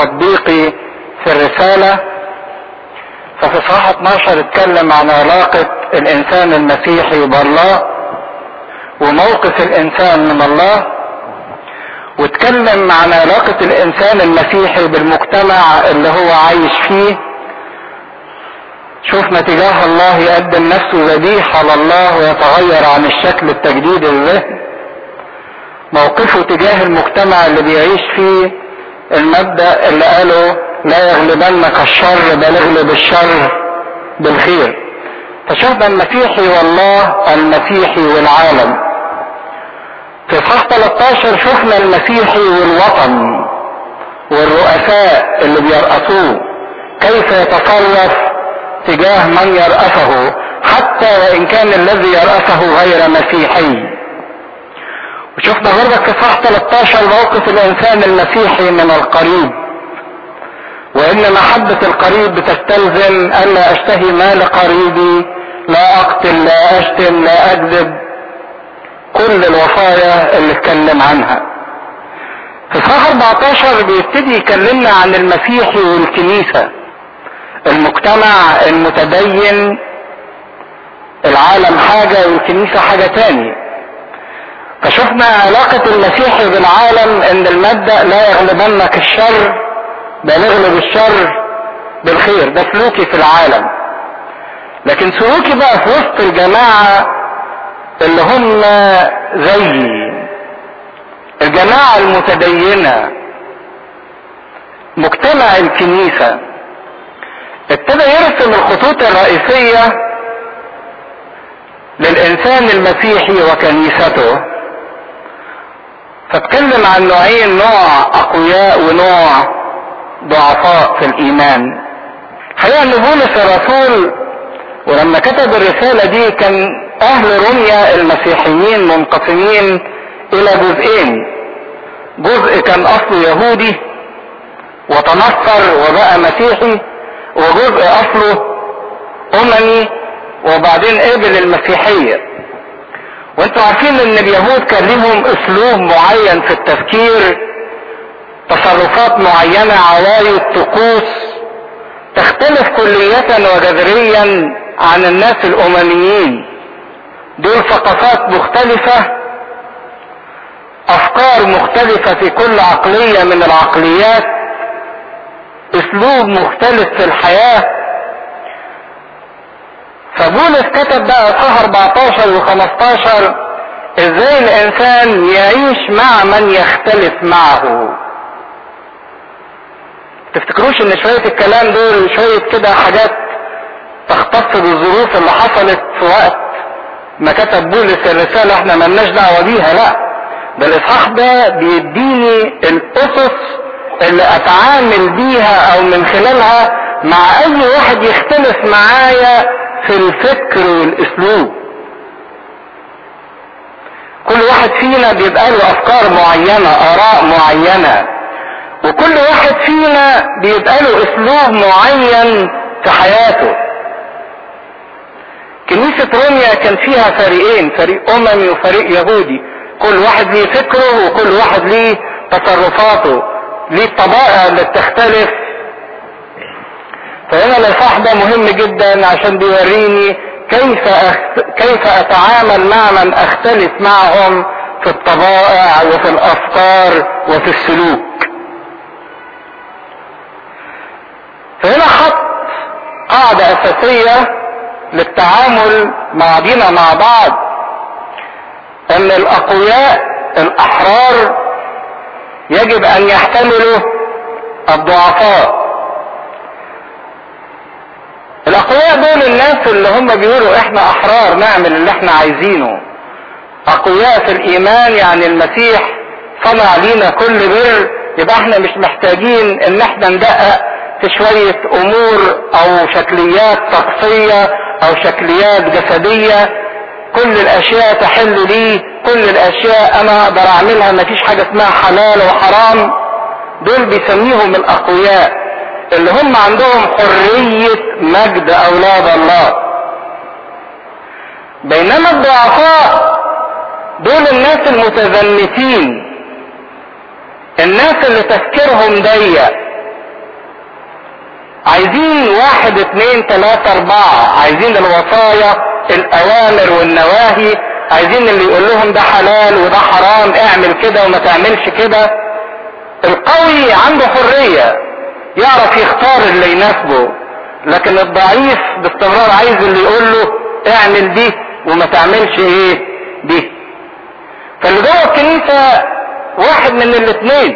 التطبيقي في الرسالة ففي صحاح 12 اتكلم عن علاقة الانسان المسيحي بالله وموقف الانسان من الله واتكلم عن علاقة الانسان المسيحي بالمجتمع اللي هو عايش فيه شوفنا تجاه الله يقدم نفسه ذبيحة لله ويتغير عن الشكل التجديد الذهن موقفه تجاه المجتمع اللي بيعيش فيه المبدأ اللي قاله لا يغلبنك الشر بل اغلب الشر بالخير فشفنا المسيحي والله المسيحي والعالم في صح 13 شفنا المسيحي والوطن والرؤساء اللي بيرأسوه كيف يتصرف تجاه من يرأسه حتى وإن كان الذي يرأسه غير مسيحي وشفنا برضك في صح 13 موقف الإنسان المسيحي من القريب وإن محبة القريب بتستلزم ألا أشتهي مال قريبي لا أقتل لا أشتم لا أكذب كل الوصايا اللي اتكلم عنها في صح 14 بيبتدي يكلمنا عن المسيحي والكنيسة المجتمع المتدين العالم حاجة والكنيسة حاجة تاني فشفنا علاقة المسيحي بالعالم ان المبدأ لا يغلبنك الشر بل اغلب الشر بالخير ده سلوكي في العالم لكن سلوكي بقى في وسط الجماعة اللي هم زيي الجماعة المتدينة مجتمع الكنيسة ابتدى يرسم الخطوط الرئيسية للإنسان المسيحي وكنيسته فاتكلم عن نوعين نوع أقوياء ونوع ضعفاء في الإيمان حقيقة أن بولس الرسول ولما كتب الرسالة دي كان أهل روميا المسيحيين منقسمين إلى جزئين جزء كان أصله يهودي وتنصر وبقى مسيحي وجزء أصله أممي وبعدين قبل المسيحية وانتوا عارفين ان اليهود كان لهم اسلوب معين في التفكير تصرفات معينة عوايد طقوس تختلف كلية وجذريا عن الناس الامميين دول ثقافات مختلفة افكار مختلفة في كل عقلية من العقليات اسلوب مختلف في الحياة فبولس كتب بقى صح 14 و15 ازاي الانسان يعيش مع من يختلف معه تفتكروش ان شوية الكلام دول شوية كده حاجات تختص بالظروف اللي حصلت في وقت ما كتب بولس الرسالة احنا ملناش دعوة بيها لا ده الاصحاح ده بيديني الاسس اللي اتعامل بيها او من خلالها مع اي واحد يختلف معايا في الفكر والاسلوب كل واحد فينا بيبقى له افكار معينة اراء معينة وكل واحد فينا بيبقى له اسلوب معين في حياته كنيسة روميا كان فيها فريقين فريق اممي وفريق يهودي كل واحد ليه فكره وكل واحد ليه تصرفاته ليه الطبائع اللي بتختلف فهنا الاصحاح ده مهم جدا عشان بيوريني كيف أخت... كيف اتعامل مع من اختلف معهم في الطبائع وفي الافكار وفي السلوك فهنا حط قاعدة اساسية للتعامل مع دينا مع بعض ان الاقوياء الاحرار يجب ان يحتملوا الضعفاء الاقوياء دول الناس اللي هم بيقولوا احنا احرار نعمل اللي احنا عايزينه اقوياء في الايمان يعني المسيح صنع لينا كل بر يبقى احنا مش محتاجين ان احنا ندقق في شوية امور او شكليات طقسية او شكليات جسدية كل الاشياء تحل لي كل الاشياء انا اقدر اعملها مفيش حاجة اسمها حلال وحرام دول بيسميهم الاقوياء اللي هم عندهم حرية مجد اولاد الله بينما الضعفاء دول الناس المتزمتين الناس اللي تفكيرهم ضيق عايزين واحد اتنين تلاتة اربعة عايزين الوصايا الاوامر والنواهي عايزين اللي يقول لهم ده حلال وده حرام اعمل كده وما تعملش كده القوي عنده حرية يعرف يختار اللي يناسبه لكن الضعيف باستمرار عايز اللي يقول له اعمل دي وما تعملش ايه دي فاللي جوه الكنيسة واحد من الاثنين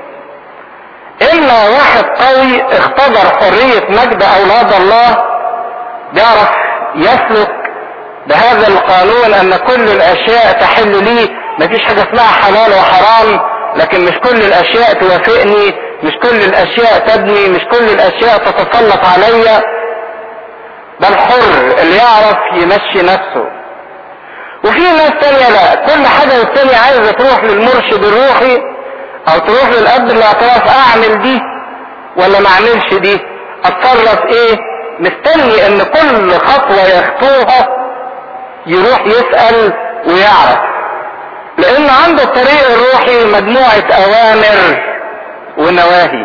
اما واحد قوي اختبر حرية مجد اولاد الله بيعرف يسلك بهذا القانون ان كل الاشياء تحل لي مفيش حاجة اسمها حلال وحرام لكن مش كل الاشياء توافقني مش كل الاشياء تبني مش كل الاشياء تتسلط عليا ده الحر اللي يعرف يمشي نفسه وفي ناس تانية لا كل حاجة والتانية عايزة تروح للمرشد الروحي او تروح للاب الاعتراف اعمل دي ولا ما اعملش دي اتصرف ايه مستني ان كل خطوة يخطوها يروح يسأل ويعرف لان عنده الطريق الروحي مجموعة اوامر ونواهي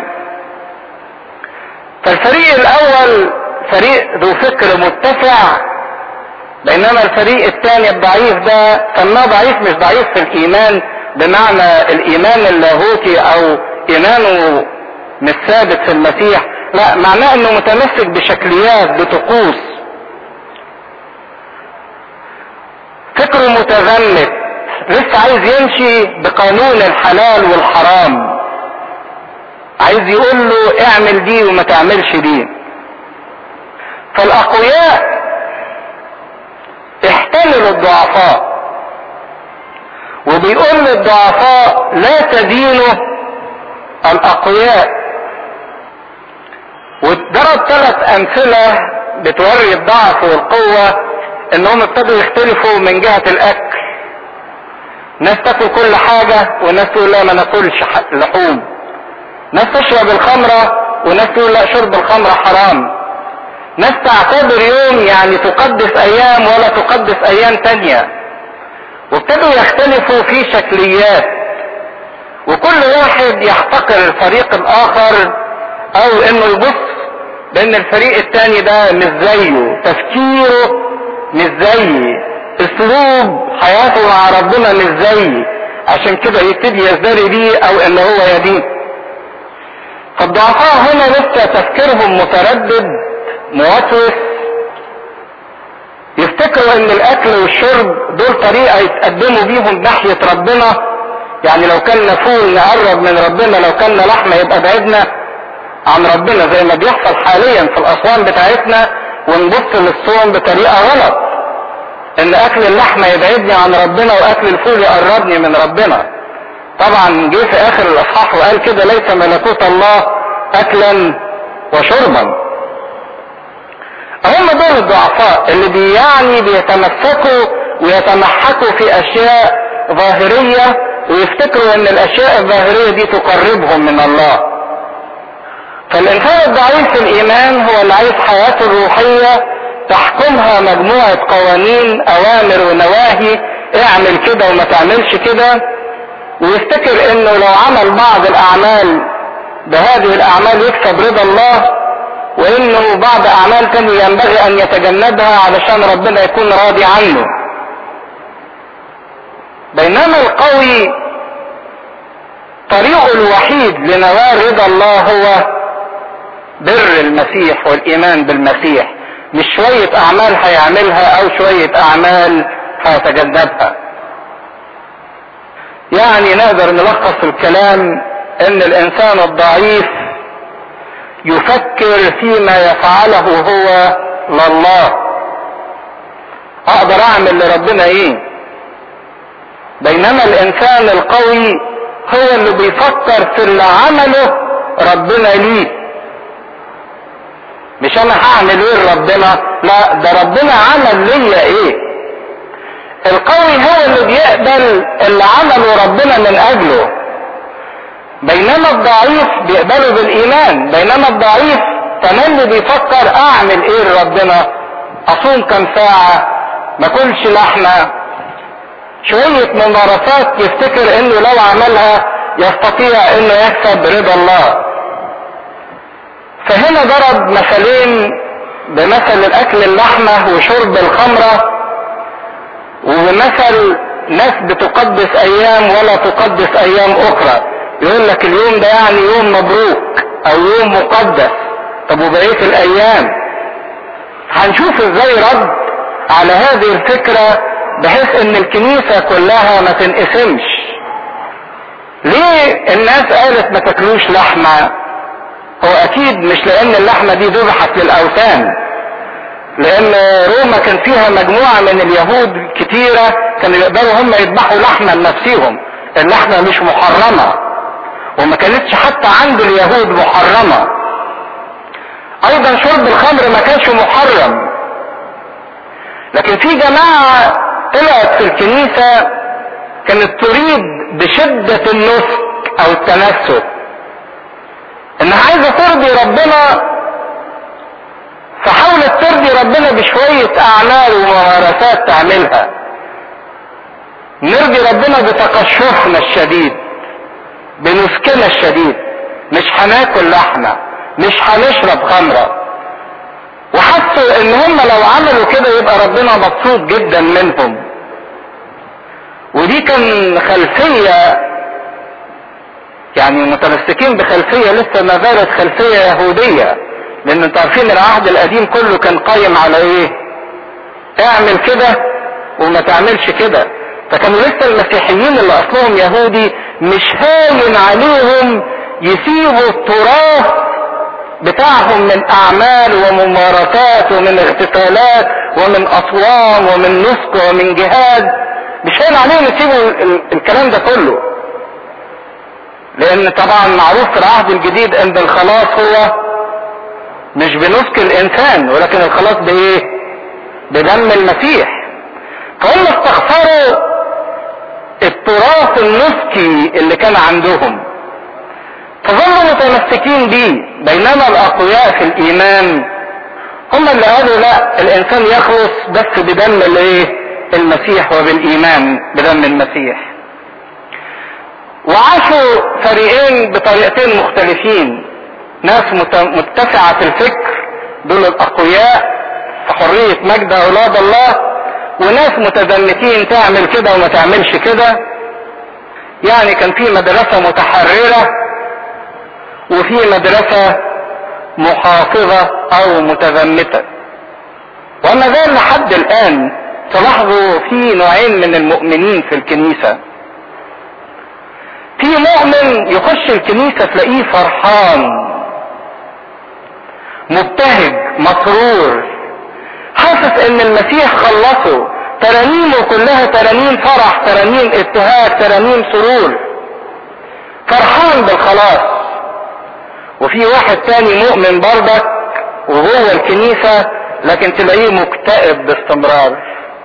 فالفريق الاول فريق ذو فكر متسع بينما الفريق الثاني الضعيف ده سماه ضعيف مش ضعيف في الايمان بمعنى الايمان اللاهوتي او ايمانه مش ثابت في المسيح لا معناه انه متمسك بشكليات بطقوس فكره متذمت لسه عايز يمشي بقانون الحلال والحرام عايز يقول له اعمل دي وما تعملش دي فالاقوياء احتملوا الضعفاء وبيقول للضعفاء لا تدينوا الاقوياء وضرب ثلاث امثله بتوري الضعف والقوه انهم ابتدوا يختلفوا من جهه الاكل ناس تاكل كل حاجه وناس تقول لا ما ناكلش لحوم ناس تشرب الخمره وناس تقول لا شرب الخمره حرام ناس تعتبر يوم يعني تقدس ايام ولا تقدس ايام تانية وابتدوا يختلفوا في شكليات وكل واحد يحتقر الفريق الاخر او انه يبص بان الفريق التاني ده مش زيه تفكيره مش زيي اسلوب حياته مع ربنا مش زيي عشان كده يبتدي يزدري بيه او ان هو يدين فالضعفاء هنا لسه تفكيرهم متردد موسوس يفتكروا ان الاكل والشرب دول طريقة يتقدموا بيهم ناحية ربنا يعني لو كلنا فول نقرب من ربنا لو كلنا لحمة يبقى بعدنا عن ربنا زي ما بيحصل حاليا في الاسوان بتاعتنا ونبص للصوم بطريقة غلط ان اكل اللحمة يبعدني عن ربنا واكل الفول يقربني من ربنا طبعا جه في اخر الاصحاح وقال كده ليس ملكوت الله اكلا وشربا هم دول الضعفاء اللي بي يعني بيتمسكوا ويتمحكوا في اشياء ظاهرية ويفتكروا ان الاشياء الظاهرية دي تقربهم من الله فالانسان الضعيف في الايمان هو اللي عايز حياته الروحية تحكمها مجموعة قوانين اوامر ونواهي اعمل كده وما تعملش كده ويفتكر انه لو عمل بعض الاعمال بهذه الاعمال يكسب رضا الله وانه بعض اعمال تانية ينبغي ان يتجنبها علشان ربنا يكون راضي عنه بينما القوي طريقه الوحيد لنوال رضا الله هو بر المسيح والايمان بالمسيح مش شوية اعمال هيعملها او شوية اعمال هيتجنبها يعني نقدر نلخص الكلام ان الانسان الضعيف يفكر فيما يفعله هو لله اقدر اعمل لربنا ايه بينما الانسان القوي هو اللي بيفكر في اللي عمله ربنا ليه مش انا هعمل ايه لربنا لا ده ربنا عمل ليا ايه القوي هو اللي بيقبل اللي عمله ربنا من اجله بينما الضعيف بيقبله بالايمان بينما الضعيف تملي بيفكر اعمل ايه لربنا اصوم كم ساعة ما كلش لحمة شوية ممارسات يفتكر انه لو عملها يستطيع انه يكسب رضا الله فهنا ضرب مثلين بمثل الاكل اللحمة وشرب الخمرة ومثل ناس بتقدس ايام ولا تقدس ايام اخرى يقول لك اليوم ده يعني يوم مبروك او يوم مقدس طب وبقية الايام هنشوف ازاي رد على هذه الفكرة بحيث ان الكنيسة كلها ما تنقسمش ليه الناس قالت ما تاكلوش لحمة هو اكيد مش لان اللحمة دي ذبحت للاوثان لان روما كان فيها مجموعة من اليهود كتيرة كانوا يقدروا هم يذبحوا لحمة لنفسهم اللحمة مش محرمة وما كانتش حتى عند اليهود محرمة ايضا شرب الخمر ما كانش محرم لكن في جماعة طلعت في الكنيسة كانت تريد بشدة النسك او التنسك انها عايزة ترضي ربنا فحاولت ترضي ربنا بشوية اعمال وممارسات تعملها نرضي ربنا بتقشفنا الشديد بنسكنا الشديد مش هناكل لحمة مش هنشرب خمرة وحسوا ان هم لو عملوا كده يبقى ربنا مبسوط جدا منهم ودي كان خلفية يعني متمسكين بخلفية لسه ما زالت خلفية يهودية لان انتوا عارفين العهد القديم كله كان قايم على ايه اعمل كده وما تعملش كده فكانوا لسه المسيحيين اللي اصلهم يهودي مش هاين عليهم يسيبوا التراث بتاعهم من اعمال وممارسات ومن اغتسالات ومن اصوام ومن نسك ومن جهاد مش هاين عليهم يسيبوا الكلام ده كله لان طبعا معروف في العهد الجديد ان الخلاص هو مش بنسك الانسان ولكن الخلاص بايه بدم المسيح فهم استخسروا التراث النسكي اللي كان عندهم فظلوا متمسكين بيه بينما الاقوياء في الايمان هم اللي قالوا لا الانسان يخلص بس بدم الايه المسيح وبالايمان بدم المسيح وعاشوا فريقين بطريقتين مختلفين ناس متسعة الفكر دول الاقوياء في حرية مجد اولاد الله وناس متزمتين تعمل كده وما تعملش كده يعني كان في مدرسة متحررة وفي مدرسة محافظة او متزمتة وما زال لحد الان تلاحظوا في نوعين من المؤمنين في الكنيسة في مؤمن يخش الكنيسة تلاقيه فرحان مبتهج مسرور حاسس ان المسيح خلصه ترانيمه كلها ترانيم فرح ترانيم ابتهاج ترانيم سرور فرحان بالخلاص وفي واحد تاني مؤمن برضك وهو الكنيسة لكن تلاقيه مكتئب باستمرار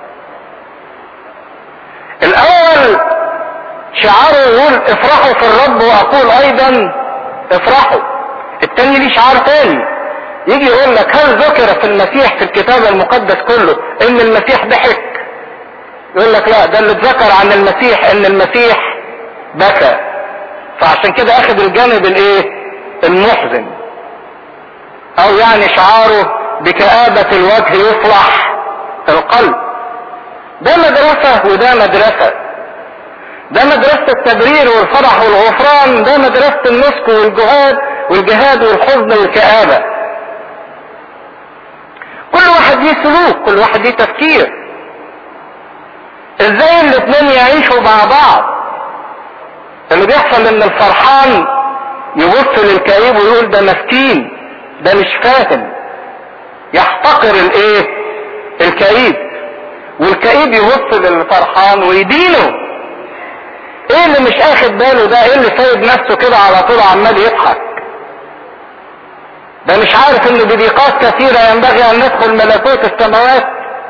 الاول شعاره يقول افرحوا في الرب واقول ايضا افرحوا التاني ليه شعار تاني يجي يقول لك هل ذكر في المسيح في الكتاب المقدس كله ان المسيح ضحك يقول لك لا ده اللي اتذكر عن المسيح ان المسيح بكى فعشان كده اخذ الجانب الايه المحزن او يعني شعاره بكآبة الوجه يصلح القلب ده مدرسة وده مدرسة ده مدرسة التبرير والفرح والغفران ده مدرسة النسك والجهاد والجهاد والحزن والكآبة كل واحد ليه سلوك كل واحد ليه تفكير ازاي الاثنين يعيشوا مع بعض اللي بيحصل ان الفرحان يبص للكئيب ويقول ده مسكين ده مش فاهم يحتقر الايه الكئيب والكئيب يبص للفرحان ويدينه ايه اللي مش اخد باله ده ايه اللي سايب نفسه كده على طول عمال يضحك ده مش عارف ان بضيقات كثيرة ينبغي ان ندخل ملكوت السماوات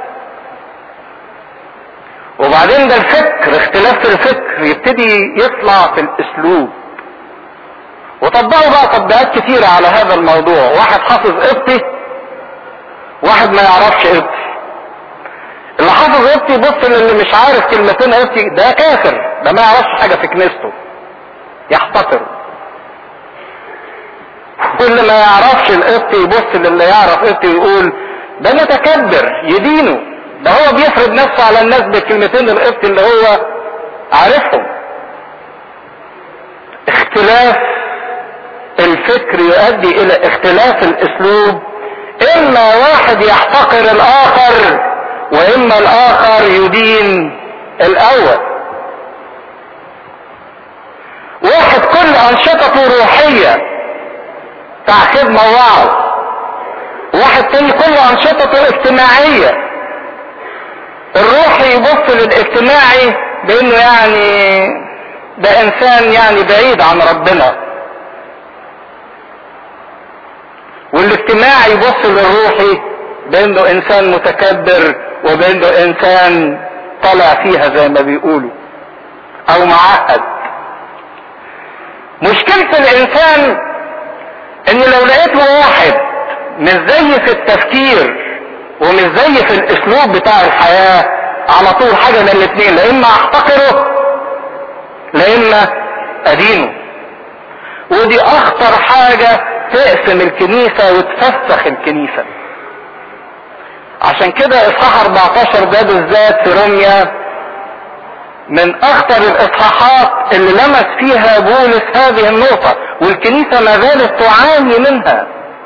وبعدين ده الفكر اختلاف في الفكر يبتدي يطلع في الاسلوب وطبقوا بقى تطبيقات كثيرة على هذا الموضوع واحد حافظ قبطي واحد ما يعرفش قبطي اللي حافظ قبطي يبص للي مش عارف كلمتين قبطي ده كافر ده ما يعرفش حاجة في كنيسته يحتقر واللي ما يعرفش القبط يبص للي يعرف قبط يقول ده متكبر يدينه ده هو بيفرض نفسه على الناس بالكلمتين القبط اللي هو عارفهم اختلاف الفكر يؤدي الى اختلاف الاسلوب اما واحد يحتقر الاخر واما الاخر يدين الاول واحد كل انشطته روحية بتاع خدمة ووعظ واحد تاني كل انشطته اجتماعية الروحي يبص للاجتماعي بانه يعني ده انسان يعني بعيد عن ربنا والاجتماعي يبص للروحي بانه انسان متكبر وبانه انسان طلع فيها زي ما بيقولوا او معقد مشكلة الانسان ان لو لقيت له واحد مش زي في التفكير ومش زي في الاسلوب بتاع الحياة على طول حاجة من الاثنين لا اما احتقره لا اما ادينه ودي اخطر حاجة تقسم الكنيسة وتفسخ الكنيسة عشان كده اصحاح 14 ده بالذات في روميا من اخطر الاصحاحات اللي لمس فيها بولس هذه النقطة والكنيسة ما زالت تعاني منها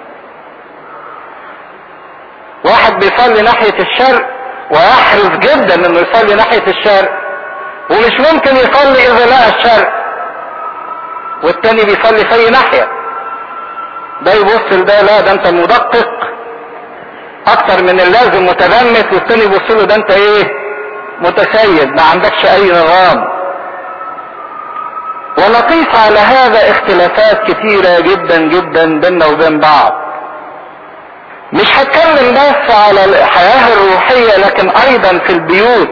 واحد بيصلي ناحية الشرق ويحرص جدا انه يصلي ناحية الشرق ومش ممكن يصلي اذا لقى الشرق والتاني بيصلي في اي ناحية ده يبص لده لا ده انت مدقق اكتر من اللازم متلمس والتاني يبص له ده انت ايه متسيد ما عندكش اي نظام ونقيس على هذا اختلافات كثيرة جدا جدا بيننا وبين بعض مش هتكلم بس على الحياة الروحية لكن ايضا في البيوت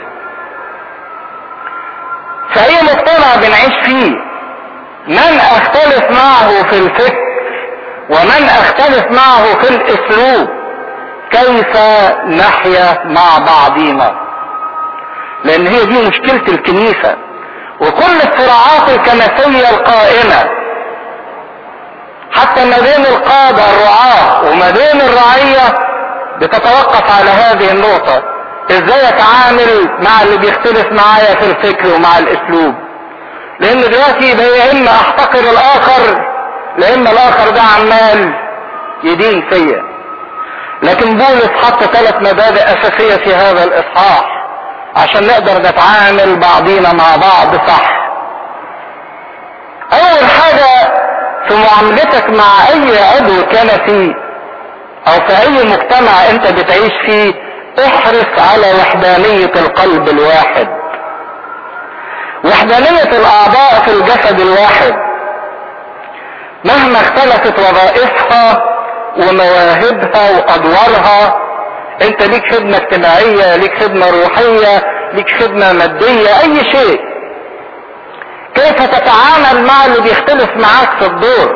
في اي مجتمع بنعيش فيه من اختلف معه في الفكر ومن اختلف معه في الاسلوب كيف نحيا مع بعضينا لان هي دي مشكلة الكنيسة وكل الصراعات الكنسية القائمة حتى ما بين القادة الرعاة وما بين الرعية بتتوقف على هذه النقطة ازاي اتعامل مع اللي بيختلف معايا في الفكر ومع الاسلوب لان دلوقتي يا اما احتقر الاخر لا اما الاخر ده عمال يدين فيا لكن بولس حط ثلاث مبادئ اساسية في هذا الاصحاح عشان نقدر نتعامل بعضينا مع بعض صح اول حاجة في معاملتك مع اي عضو كنسي او في اي مجتمع انت بتعيش فيه احرص على وحدانية القلب الواحد وحدانية الاعضاء في الجسد الواحد مهما اختلفت وظائفها ومواهبها وادوارها انت ليك خدمة اجتماعية ليك خدمة روحية ليك خدمة مادية اي شيء كيف تتعامل مع اللي بيختلف معاك في الدور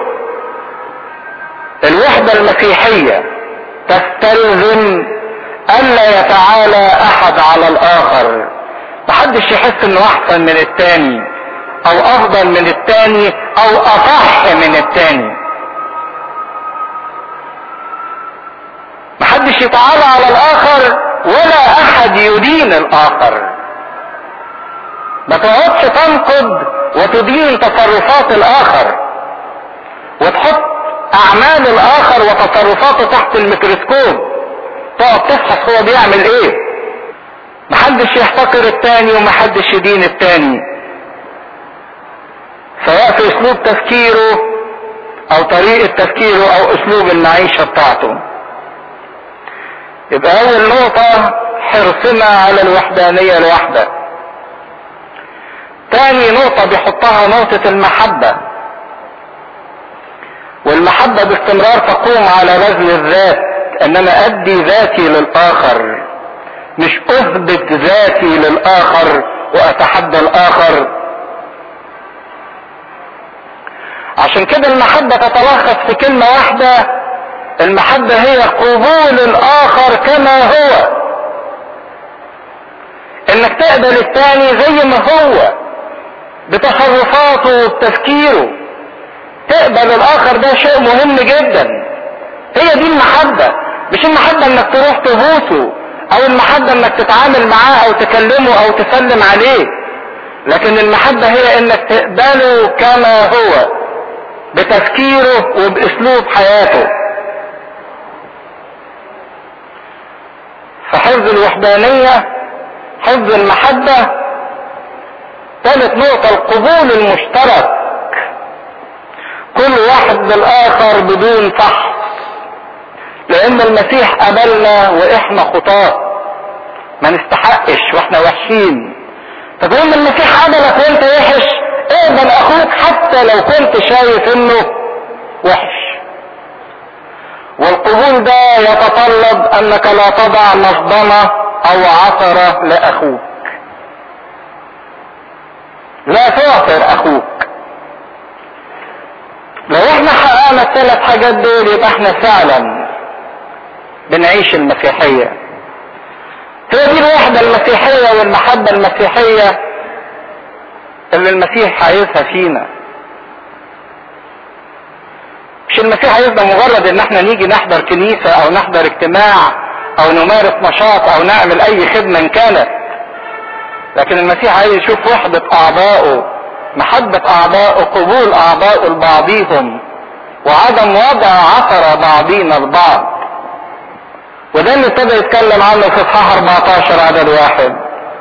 الوحدة المسيحية تستلزم الا يتعالى احد على الاخر محدش يحس انه احسن من التاني او افضل من التاني او اصح من التاني محدش يتعالى على الاخر ولا احد يدين الاخر ما تقعدش تنقد وتدين تصرفات الاخر وتحط اعمال الاخر وتصرفاته تحت الميكروسكوب تقعد تفحص هو بيعمل ايه محدش يحتقر التاني ومحدش يدين التاني سواء في اسلوب تفكيره او طريقة تفكيره او اسلوب المعيشة بتاعته يبقى اول نقطة حرصنا على الوحدانية الواحدة تاني نقطة بيحطها نقطة المحبة والمحبة باستمرار تقوم على بذل الذات ان انا ادي ذاتي للاخر مش اثبت ذاتي للاخر واتحدى الاخر عشان كده المحبة تتلخص في كلمة واحدة المحبة هي قبول الاخر كما هو انك تقبل الثاني زي ما هو بتصرفاته وبتفكيره تقبل الاخر ده شيء مهم جدا هي دي المحبة مش المحبة انك تروح تبوسه او المحبة انك تتعامل معاه او تكلمه او تسلم عليه لكن المحبة هي انك تقبله كما هو بتفكيره وباسلوب حياته فحفظ الوحدانية حفظ المحبة ثالث نقطة القبول المشترك كل واحد بالاخر بدون فحص لان المسيح قبلنا واحنا خطاة ما نستحقش واحنا وحشين طب يوم المسيح قبلك وانت وحش اقبل اخوك حتى لو كنت شايف انه وحش والقبول ده يتطلب انك لا تضع مصدمة او عثرة لاخوك لا تعثر اخوك لو احنا حققنا الثلاث حاجات دول يبقى احنا فعلا بنعيش المسيحية هي دي الوحدة المسيحية والمحبة المسيحية اللي المسيح عايزها فينا مش المسيح عايزنا مجرد ان احنا نيجي نحضر كنيسة او نحضر اجتماع او نمارس نشاط او نعمل اي خدمة إن كانت لكن المسيح عايز يشوف وحدة اعضائه محبة اعضائه قبول اعضائه لبعضيهم وعدم وضع عثرة بعضينا البعض وده اللي ابتدى يتكلم عنه في اصحاح 14 عدد واحد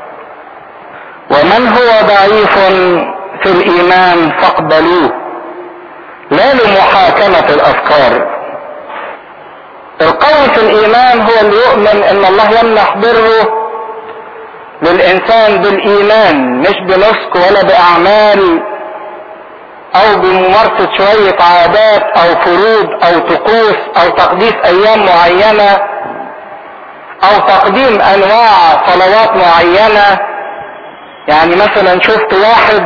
ومن هو ضعيف في الايمان فاقبلوه لا لمحاكمة الافكار القوي في الايمان هو اللي يؤمن ان الله يمنح بره للانسان بالايمان مش بنسك ولا باعمال او بممارسة شوية عادات او فروض او طقوس او تقديس ايام معينة او تقديم انواع صلوات معينة يعني مثلا شفت واحد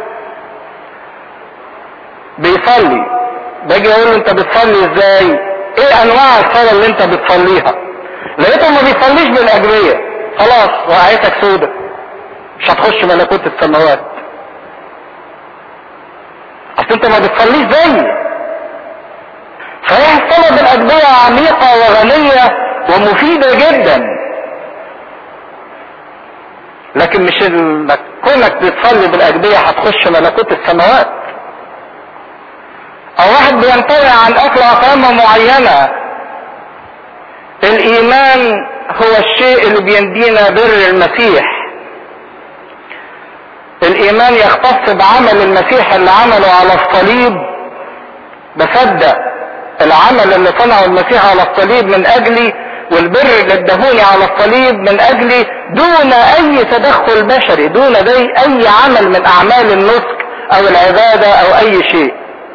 بيصلي باجي اقول له انت بتصلي ازاي ايه انواع الصلاة اللي انت بتصليها لقيته ما بيصليش بالاجرية خلاص وقعتك سودة مش هتخش ملكوت السماوات اصل انت ما بتصليش زي فهي الصلاة بالأدبية عميقة وغنية ومفيدة جدا لكن مش انك كونك بتصلي بالأدبية هتخش ملكوت السماوات او واحد بيمتنع عن اكل اطعمة معينة الايمان هو الشيء اللي بيندينا بر المسيح الايمان يختص بعمل المسيح اللي عمله على الصليب بصدق العمل اللي صنعه المسيح على الصليب من اجلي والبر اللي ادهوني على الصليب من اجلي دون اي تدخل بشري دون دي اي عمل من اعمال النسك او العبادة او اي شيء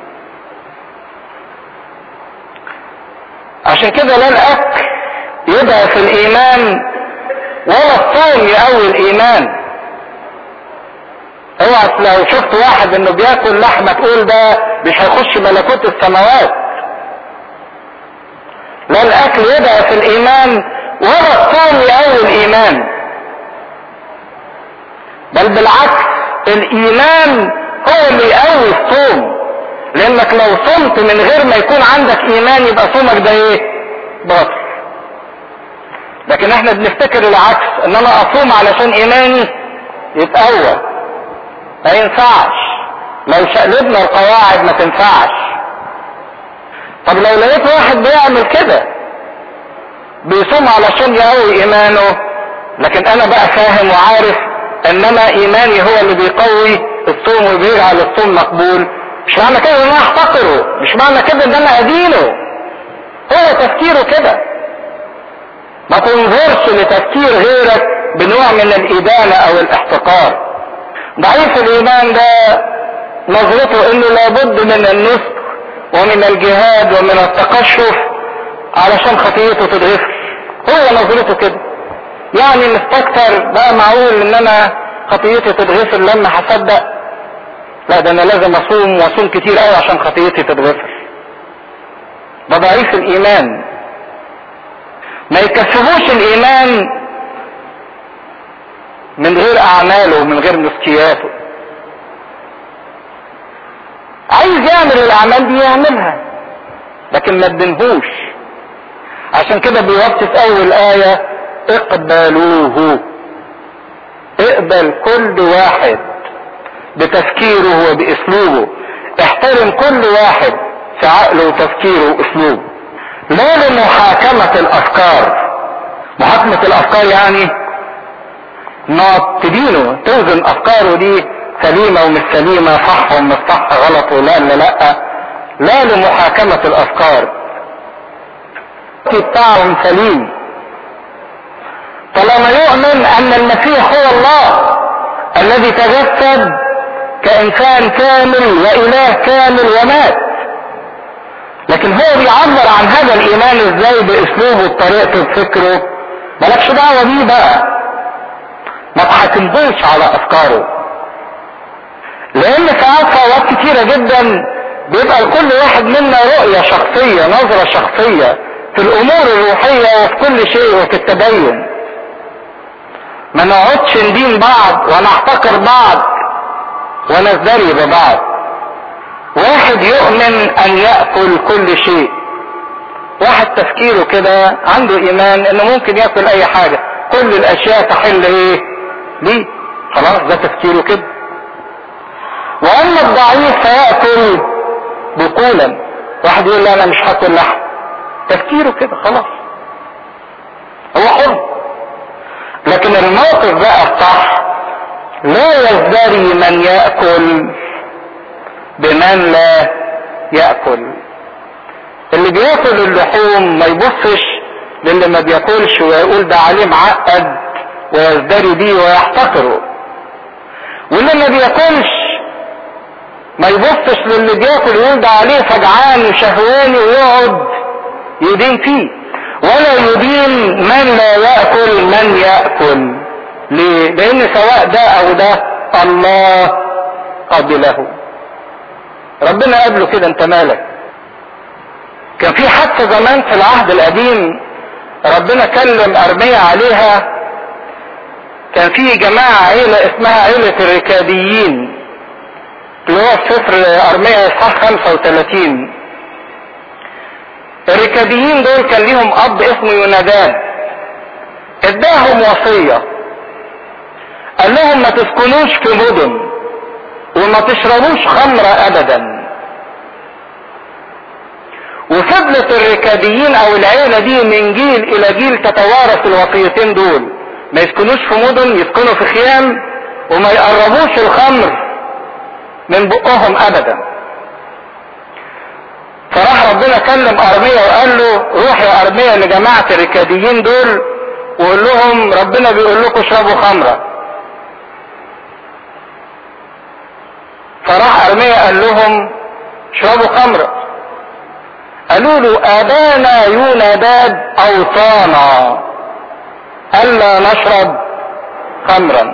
عشان كده لا الاكل يضعف الايمان ولا الصوم يقوي الايمان اوعى لو شفت واحد انه بياكل لحمة تقول ده مش هيخش ملكوت السماوات لا الاكل يضعف الايمان ولا الصوم يقوي الايمان بل بالعكس الايمان هو اللي يقوي الصوم لانك لو صمت من غير ما يكون عندك ايمان يبقى صومك ده ايه باطل لكن احنا بنفتكر العكس ان انا اصوم علشان ايماني يتقوى ما ينفعش لو شقلبنا القواعد ما تنفعش طب لو لقيت واحد بيعمل كده بيصوم علشان يقوي ايمانه لكن انا بقى فاهم وعارف انما ايماني هو اللي بيقوي الصوم وبيجعل الصوم مقبول مش معنى كده ان انا احتقره مش معنى كده ان انا ادينه هو تفكيره كده ما تنظرش لتفكير غيرك بنوع من الادانة او الاحتقار ضعيف الايمان ده نظرته انه لابد من النسك ومن الجهاد ومن التقشف علشان خطيته تتغفر هو نظرته كده يعني مستكتر بقى معقول ان انا خطيتي تتغفر لما هصدق لا ده انا لازم اصوم واصوم كتير قوي عشان خطيتي تتغفر ده ضعيف الايمان ما يكسبوش الايمان من غير اعماله ومن غير مسكياته عايز عايز يعمل الاعمال دي يعملها لكن ما تدنهوش عشان كده بيوصي في اول آية اقبلوه اقبل كل واحد بتفكيره وباسلوبه احترم كل واحد في عقله وتفكيره واسلوبه لا لمحاكمة الافكار محاكمة الافكار يعني انه تدينه توزن افكاره دي سليمة ومش سليمة صح ومش صح غلط ولا لا لا لا لمحاكمة الافكار بتاعهم سليم طالما يؤمن ان المسيح هو الله الذي تجسد كانسان كامل واله كامل ومات لكن هو بيعبر عن هذا الايمان ازاي باسلوبه بطريقته بفكره مالكش دعوه بيه بقى ما تحاكمهوش على افكاره لان ساعات في كتيرة جدا بيبقى لكل واحد منا رؤية شخصية نظرة شخصية في الامور الروحية وفي كل شيء وفي التدين ما نقعدش ندين بعض ونحتقر بعض ونزدري ببعض واحد يؤمن ان يأكل كل شيء واحد تفكيره كده عنده ايمان انه ممكن يأكل اي حاجة كل الاشياء تحل ايه ليه خلاص ده تفكيره كده واما الضعيف فيأكل بقولا واحد يقول لا انا مش هاكل لحم تفكيره كده خلاص هو حر لكن الموقف بقى الصح لا يزدري من يأكل بمن لا يأكل اللي بياكل اللحوم ما يبصش للي ما بياكلش ويقول ده عليه معقد ويزدري بيه ويحتقره واللي ما بياكلش ما يبصش للي بياكل ويقول ده عليه فجعان وشهواني ويقعد يدين فيه ولا يدين من لا يأكل من يأكل ليه؟ لأن سواء ده أو ده الله قبله ربنا قبله كده انت مالك كان في حادثة زمان في العهد القديم ربنا كلم أرمية عليها كان في جماعة عيلة اسمها عيلة الركابيين اللي هو في سفر أرمية إصحاح 35 الركابيين دول كان ليهم اب اسمه يوناداب اداهم وصية قال لهم ما تسكنوش في مدن وما تشربوش خمرة ابدا وفضلت الركابيين او العيلة دي من جيل الى جيل تتوارث الوصيتين دول ما يسكنوش في مدن يسكنوا في خيام وما يقربوش الخمر من بقهم ابدا فراح ربنا كلم ارميا وقال له روح يا ارميا لجماعة الركاديين دول وقول لهم ربنا بيقول لكم اشربوا خمرة فراح ارميا قال لهم اشربوا خمرة قالوا له ابانا يوناداب اوصانا الا نشرب خمرا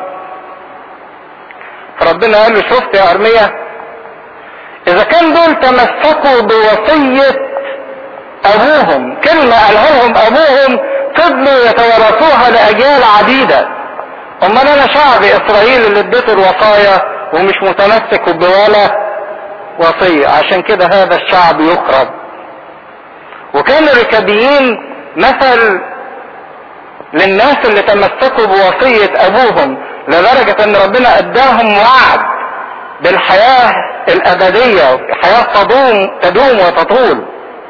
فربنا قال له شفت يا ارميا اذا كان دول تمسكوا بوصية ابوهم كلمة قالها لهم ابوهم فضلوا يتوارثوها لاجيال عديدة امال انا شعب اسرائيل اللي اديته الوصايا ومش متمسك بولا وصية عشان كده هذا الشعب يخرب وكان الركابيين مثل للناس اللي تمسكوا بوصية ابوهم لدرجة ان ربنا اداهم وعد بالحياة الابدية حياة تدوم تدوم وتطول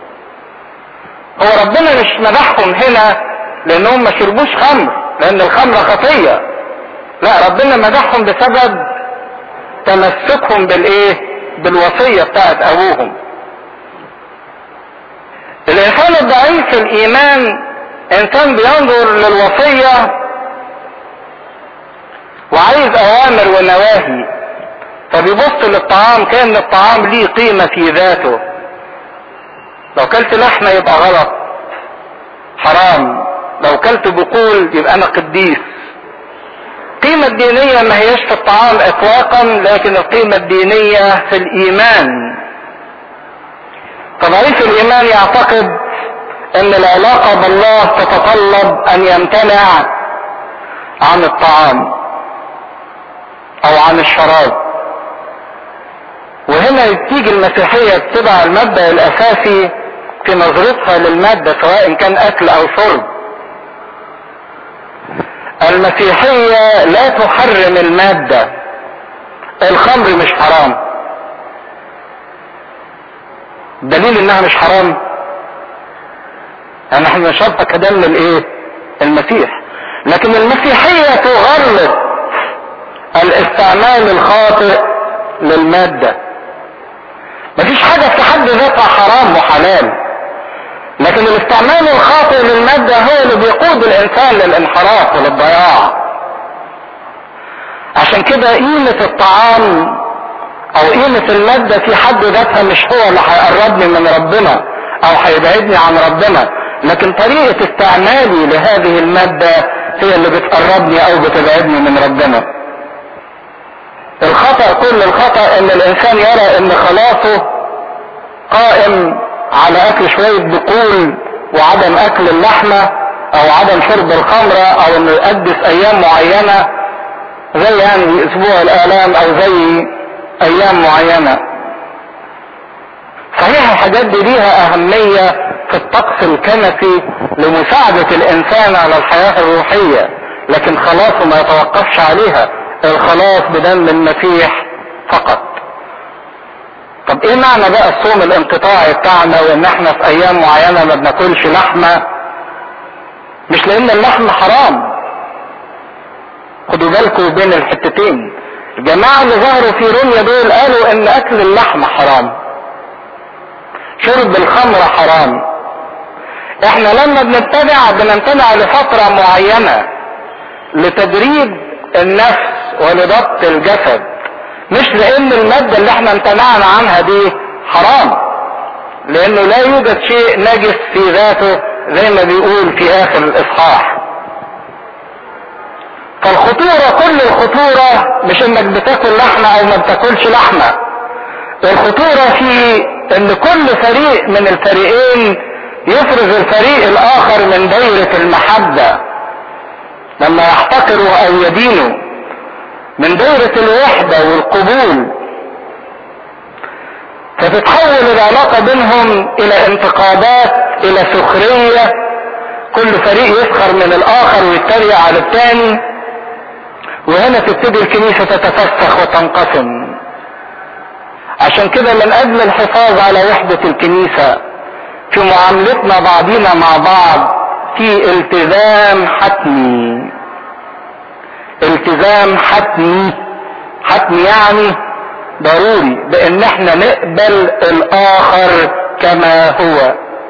هو ربنا مش مدحهم هنا لانهم ما شربوش خمر لان الخمر خطية لا ربنا مدحهم بسبب تمسكهم بالايه بالوصية بتاعت ابوهم الانسان الضعيف في الايمان انسان بينظر للوصية وعايز اوامر ونواهي فبيبص للطعام كان الطعام ليه قيمة في ذاته لو كلت لحمة يبقى غلط حرام لو كلت بقول يبقى انا قديس القيمة الدينية ما هيش في الطعام اطلاقا لكن القيمة الدينية في الايمان فضعيف الايمان يعتقد ان العلاقة بالله تتطلب ان يمتنع عن الطعام او عن الشراب وهنا تيجي المسيحية تتبع المبدأ الاساسي في نظرتها للمادة سواء كان اكل او شرب المسيحية لا تحرم المادة الخمر مش حرام دليل انها مش حرام يعني احنا نشربها كدم الايه المسيح لكن المسيحية تغلط الاستعمال الخاطئ للمادة مفيش حاجة في حد ذاتها حرام وحلال لكن الاستعمال الخاطئ للمادة هو اللي بيقود الانسان للانحراف وللضياع عشان كده قيمة الطعام او قيمة المادة في حد ذاتها مش هو اللي هيقربني من ربنا او هيبعدني عن ربنا لكن طريقة استعمالي لهذه المادة هي اللي بتقربني او بتبعدني من ربنا الخطأ كل الخطأ ان الانسان يرى ان خلاصه قائم على اكل شوية بقول وعدم اكل اللحمة او عدم شرب الخمرة او انه يقدس ايام معينة زي يعني اسبوع الالام او زي ايام معينة صحيح الحاجات دي ليها اهمية في الطقس الكنسي لمساعدة الانسان على الحياة الروحية لكن خلاصه ما يتوقفش عليها الخلاص بدم المسيح فقط طب ايه معنى بقى الصوم الانقطاعي بتاعنا وان احنا في ايام معينة ما بناكلش لحمة مش لان اللحم حرام خدوا بالكم بين الحتتين الجماعة اللي ظهروا في روميا دول قالوا ان اكل اللحم حرام شرب الخمر حرام احنا لما بنمتنع بنمتنع لفترة معينة لتدريب النفس ولضبط الجسد مش لان المادة اللي احنا امتنعنا عنها دي حرام لانه لا يوجد شيء نجس في ذاته زي ما بيقول في اخر الاصحاح فالخطورة كل الخطورة مش انك بتاكل لحمة او ما بتاكلش لحمة الخطورة في ان كل فريق من الفريقين يفرز الفريق الاخر من دايرة المحبة لما يحتقروا او يدينوا من دايرة الوحدة والقبول فتتحول العلاقة بينهم الى انتقادات الى سخرية كل فريق يسخر من الاخر ويتريق على التاني وهنا تبتدي الكنيسة تتفسخ وتنقسم عشان كده من اجل الحفاظ على وحدة الكنيسة في معاملتنا بعضينا مع بعض في التزام حتمي التزام حتمي حتمي يعني ضروري بان احنا نقبل الاخر كما هو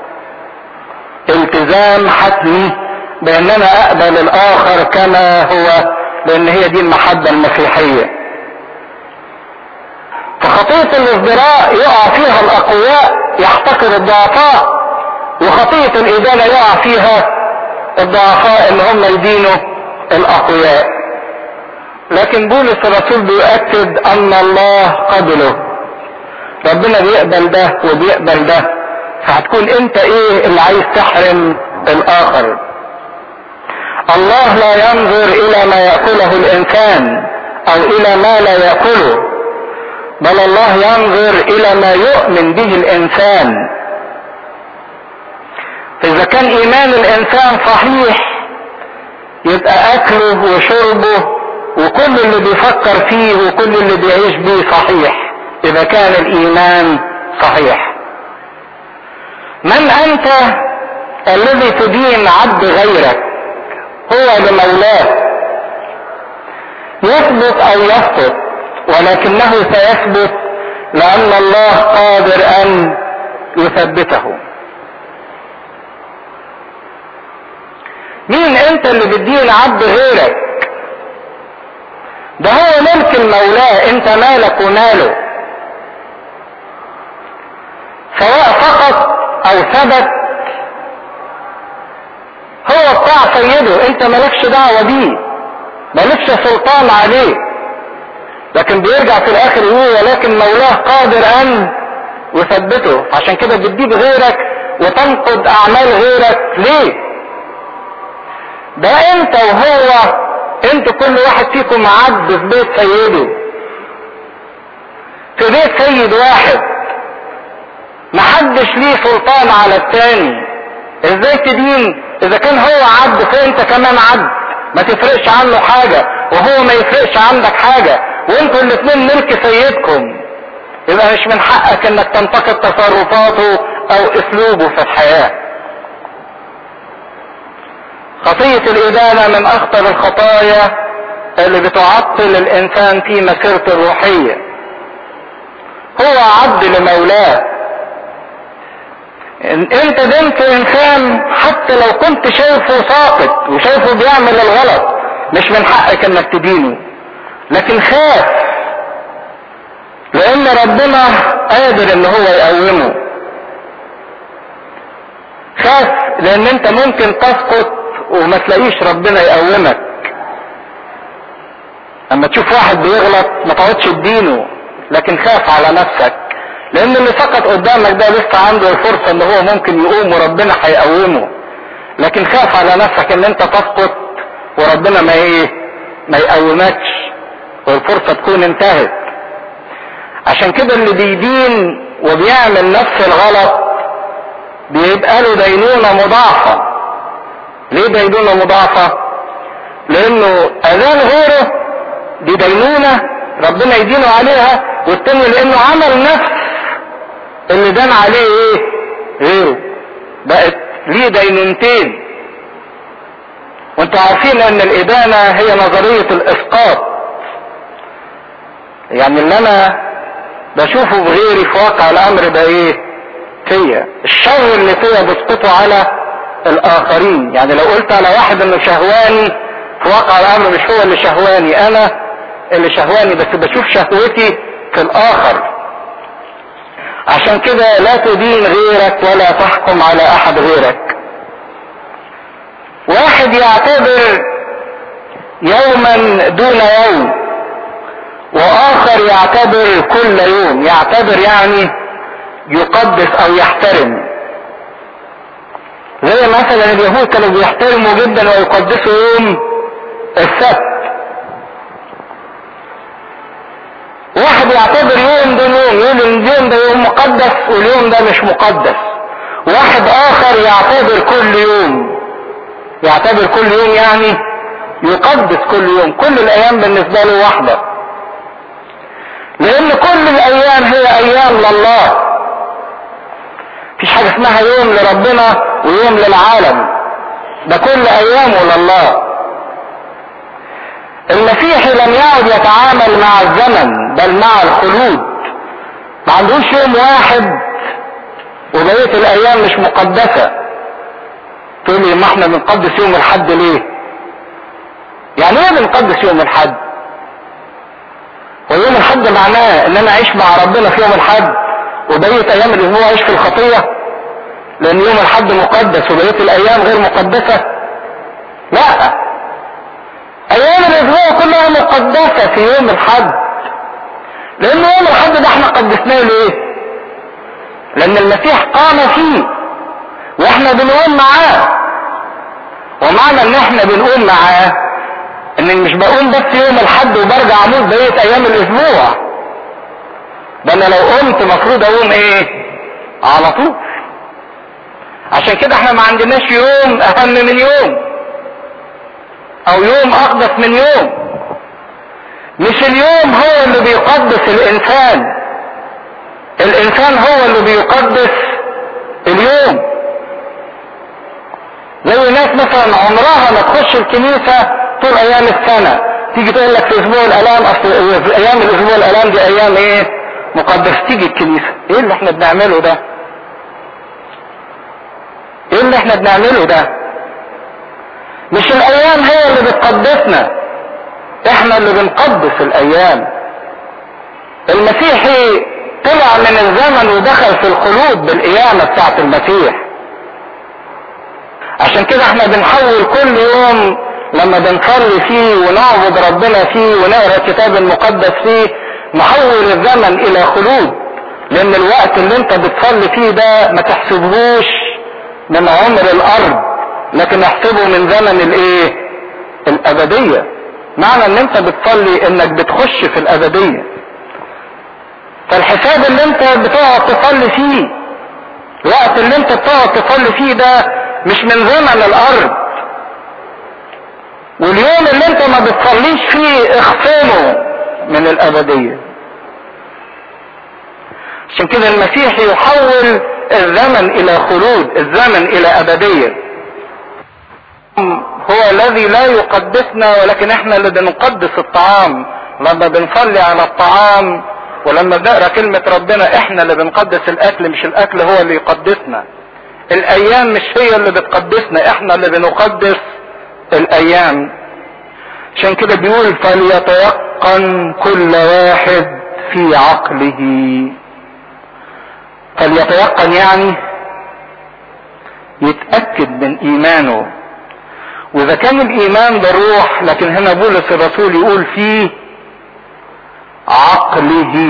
التزام حتمي بان انا اقبل الاخر كما هو لان هي دي المحبة المسيحية فخطية الازدراء يقع فيها الاقوياء يحتقر الضعفاء وخطية الادانة يقع فيها الضعفاء ان هم يدينوا الاقوياء لكن بولس الرسول بيؤكد ان الله قبله ربنا بيقبل ده وبيقبل ده فهتكون انت ايه اللي عايز تحرم الاخر الله لا ينظر الى ما ياكله الانسان او الى ما لا ياكله بل الله ينظر الى ما يؤمن به الانسان اذا كان ايمان الانسان صحيح يبقى اكله وشربه وكل اللي بيفكر فيه وكل اللي بيعيش بيه صحيح اذا كان الايمان صحيح من انت الذي تدين عبد غيرك هو لمولاه يثبت او يسقط ولكنه سيثبت لان الله قادر ان يثبته مين انت اللي بتدين عبد غيرك ده هو ملك المولاه انت مالك وماله سواء سقط او ثبت هو بتاع سيده انت مالكش دعوه بيه مالكش سلطان عليه لكن بيرجع في الاخر يقول ولكن مولاه قادر ان يثبته عشان كده بتجيب غيرك وتنقض اعمال غيرك ليه ده انت وهو انتوا كل واحد فيكم عبد في بيت سيده في بيت سيد واحد محدش ليه سلطان على التاني ازاي تدين اذا كان هو عبد فانت كمان عبد ما تفرقش عنه حاجة وهو ما يفرقش عندك حاجة وانتوا الاتنين ملك سيدكم يبقى مش من حقك انك تنتقد تصرفاته او اسلوبه في الحياة خطية الادانة من اخطر الخطايا اللي بتعطل الانسان في مسيرته الروحية هو عبد لمولاه انت دمت انسان حتى لو كنت شايفه ساقط وشايفه بيعمل الغلط مش من حقك انك تدينه لكن خاف لان ربنا قادر ان هو يقومه خاف لان انت ممكن تسقط وما تلاقيش ربنا يقومك اما تشوف واحد بيغلط ما تقعدش تدينه لكن خاف على نفسك لان اللي سقط قدامك ده لسه عنده الفرصة ان هو ممكن يقوم وربنا هيقومه لكن خاف على نفسك ان انت تسقط وربنا ما ايه ما يقومكش والفرصة تكون انتهت عشان كده اللي بيدين وبيعمل نفس الغلط بيبقى له دينونة مضاعفة ليه دينونة مضاعفة لانه اذان غيره دي دينونة ربنا يدينه عليها والتاني لانه عمل نفس اللي دان عليه ايه غيره بقت ليه دينونتين وانتوا عارفين ان الادانة هي نظرية الاسقاط يعني اللي انا بشوفه بغيري في واقع الامر ده ايه فيا الشر اللي فيا بسقطه على الاخرين يعني لو قلت على واحد انه شهواني في واقع الامر مش هو اللي شهواني انا اللي شهواني بس بشوف شهوتي في الاخر عشان كده لا تدين غيرك ولا تحكم على احد غيرك واحد يعتبر يوما دون يوم واخر يعتبر كل يوم يعتبر يعني يقدس او يحترم زي مثلا اليهود كانوا بيحترموا جدا ويقدسوا يوم السبت واحد يعتبر يوم دون يوم يقول ان اليوم ده يوم مقدس واليوم ده مش مقدس واحد اخر يعتبر كل يوم يعتبر كل يوم يعني يقدس كل يوم كل الايام بالنسبة له واحدة لان كل الايام هي ايام لله مفيش حاجة اسمها يوم لربنا ويوم للعالم ده كل ايامه لله المسيحي لم يعد يتعامل مع الزمن بل مع الخلود ما عندوش يوم واحد وبقية الايام مش مقدسة تقول لي ما احنا بنقدس يوم الحد ليه يعني ايه بنقدس يوم الحد ويوم الحد معناه ان انا اعيش مع ربنا في يوم الحد وبقية ايام الاسبوع اعيش في الخطية لان يوم الحد مقدس وبقية الايام غير مقدسة لا ايام الاسبوع كلها مقدسة في يوم الحد لان يوم الحد ده احنا قدسناه ليه لان المسيح قام فيه واحنا بنقوم معاه ومعنى ان احنا بنقوم معاه ان مش بقوم بس يوم الحد وبرجع اموت بقية ايام الاسبوع ده انا لو قمت مفروض اقوم ايه على طول عشان كده احنا ما عندناش يوم اهم من يوم او يوم اقدس من يوم مش اليوم هو اللي بيقدس الانسان الانسان هو اللي بيقدس اليوم زي ناس مثلا عمرها ما تخش الكنيسة طول ايام السنة تيجي تقول لك في اسبوع الالام اصل في ايام الاسبوع الالام دي ايام ايه مقدس تيجي الكنيسة ايه اللي احنا بنعمله ده ايه اللي احنا بنعمله ده مش الايام هي اللي بتقدسنا احنا اللي بنقدس الايام المسيحي طلع من الزمن ودخل في الخلود بالقيامة بتاعت المسيح عشان كده احنا بنحول كل يوم لما بنصلي فيه ونعبد ربنا فيه ونقرا الكتاب المقدس فيه نحول الزمن الى خلود لان الوقت اللي انت بتصلي فيه ده ما تحسبهوش من عمر الارض لكن احسبه من زمن الايه الابدية معنى ان انت بتصلي انك بتخش في الابدية فالحساب اللي انت بتقعد تصلي فيه الوقت اللي انت بتقعد تصلي فيه ده مش من زمن الارض واليوم اللي انت ما بتصليش فيه اخصمه من الابدية عشان كده المسيح يحول الزمن الى خلود الزمن الى ابدية هو الذي لا يقدسنا ولكن احنا اللي بنقدس الطعام لما بنصلي على الطعام ولما بنقرا كلمة ربنا احنا اللي بنقدس الاكل مش الاكل هو اللي يقدسنا الايام مش هي اللي بتقدسنا احنا اللي بنقدس الايام عشان كده بيقول فليتيقن كل واحد في عقله فليتيقن يعني يتأكد من ايمانه واذا كان الايمان ده روح لكن هنا بولس الرسول يقول فيه عقله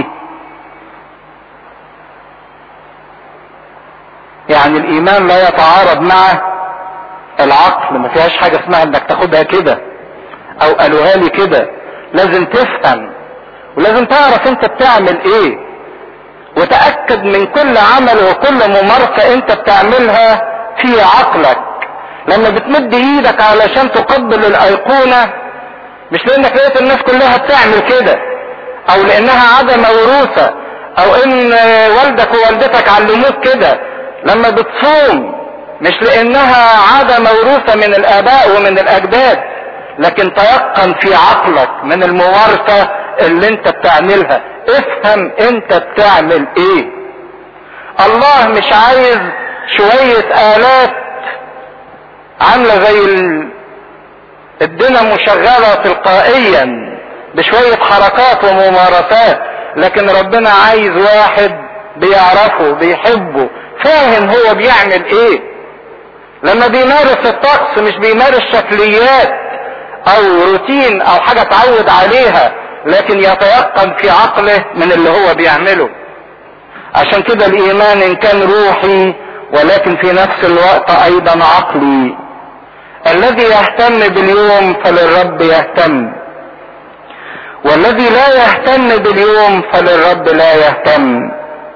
يعني الايمان لا يتعارض مع العقل ما فيهاش حاجه اسمها انك تاخدها كده او قالوها لي كده لازم تفهم ولازم تعرف انت بتعمل ايه وتاكد من كل عمل وكل ممارسه انت بتعملها في عقلك لما بتمد ايدك علشان تقبل الايقونه مش لانك لقيت الناس كلها بتعمل كده او لانها عاده موروثه او ان والدك ووالدتك علموك كده لما بتصوم مش لانها عاده موروثه من الاباء ومن الاجداد لكن تيقن في عقلك من الممارسه اللي انت بتعملها افهم انت بتعمل ايه الله مش عايز شويه الات عامله زي الدينامو شغاله تلقائيا بشويه حركات وممارسات لكن ربنا عايز واحد بيعرفه بيحبه فاهم هو بيعمل ايه لما بيمارس الطقس مش بيمارس شكليات او روتين او حاجة اتعود عليها لكن يتيقن في عقله من اللي هو بيعمله عشان كده الايمان ان كان روحي ولكن في نفس الوقت ايضا عقلي الذي يهتم باليوم فللرب يهتم والذي لا يهتم باليوم فللرب لا يهتم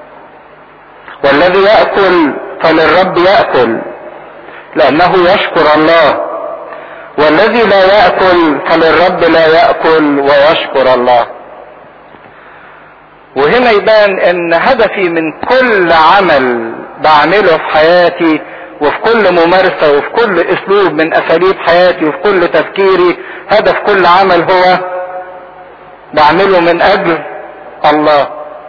والذي يأكل فللرب يأكل لأنه يشكر الله والذي لا يأكل فللرب لا يأكل ويشكر الله وهنا يبان ان هدفي من كل عمل بعمله في حياتي وفي كل ممارسة وفي كل اسلوب من اساليب حياتي وفي كل تفكيري هدف كل عمل هو بعمله من اجل الله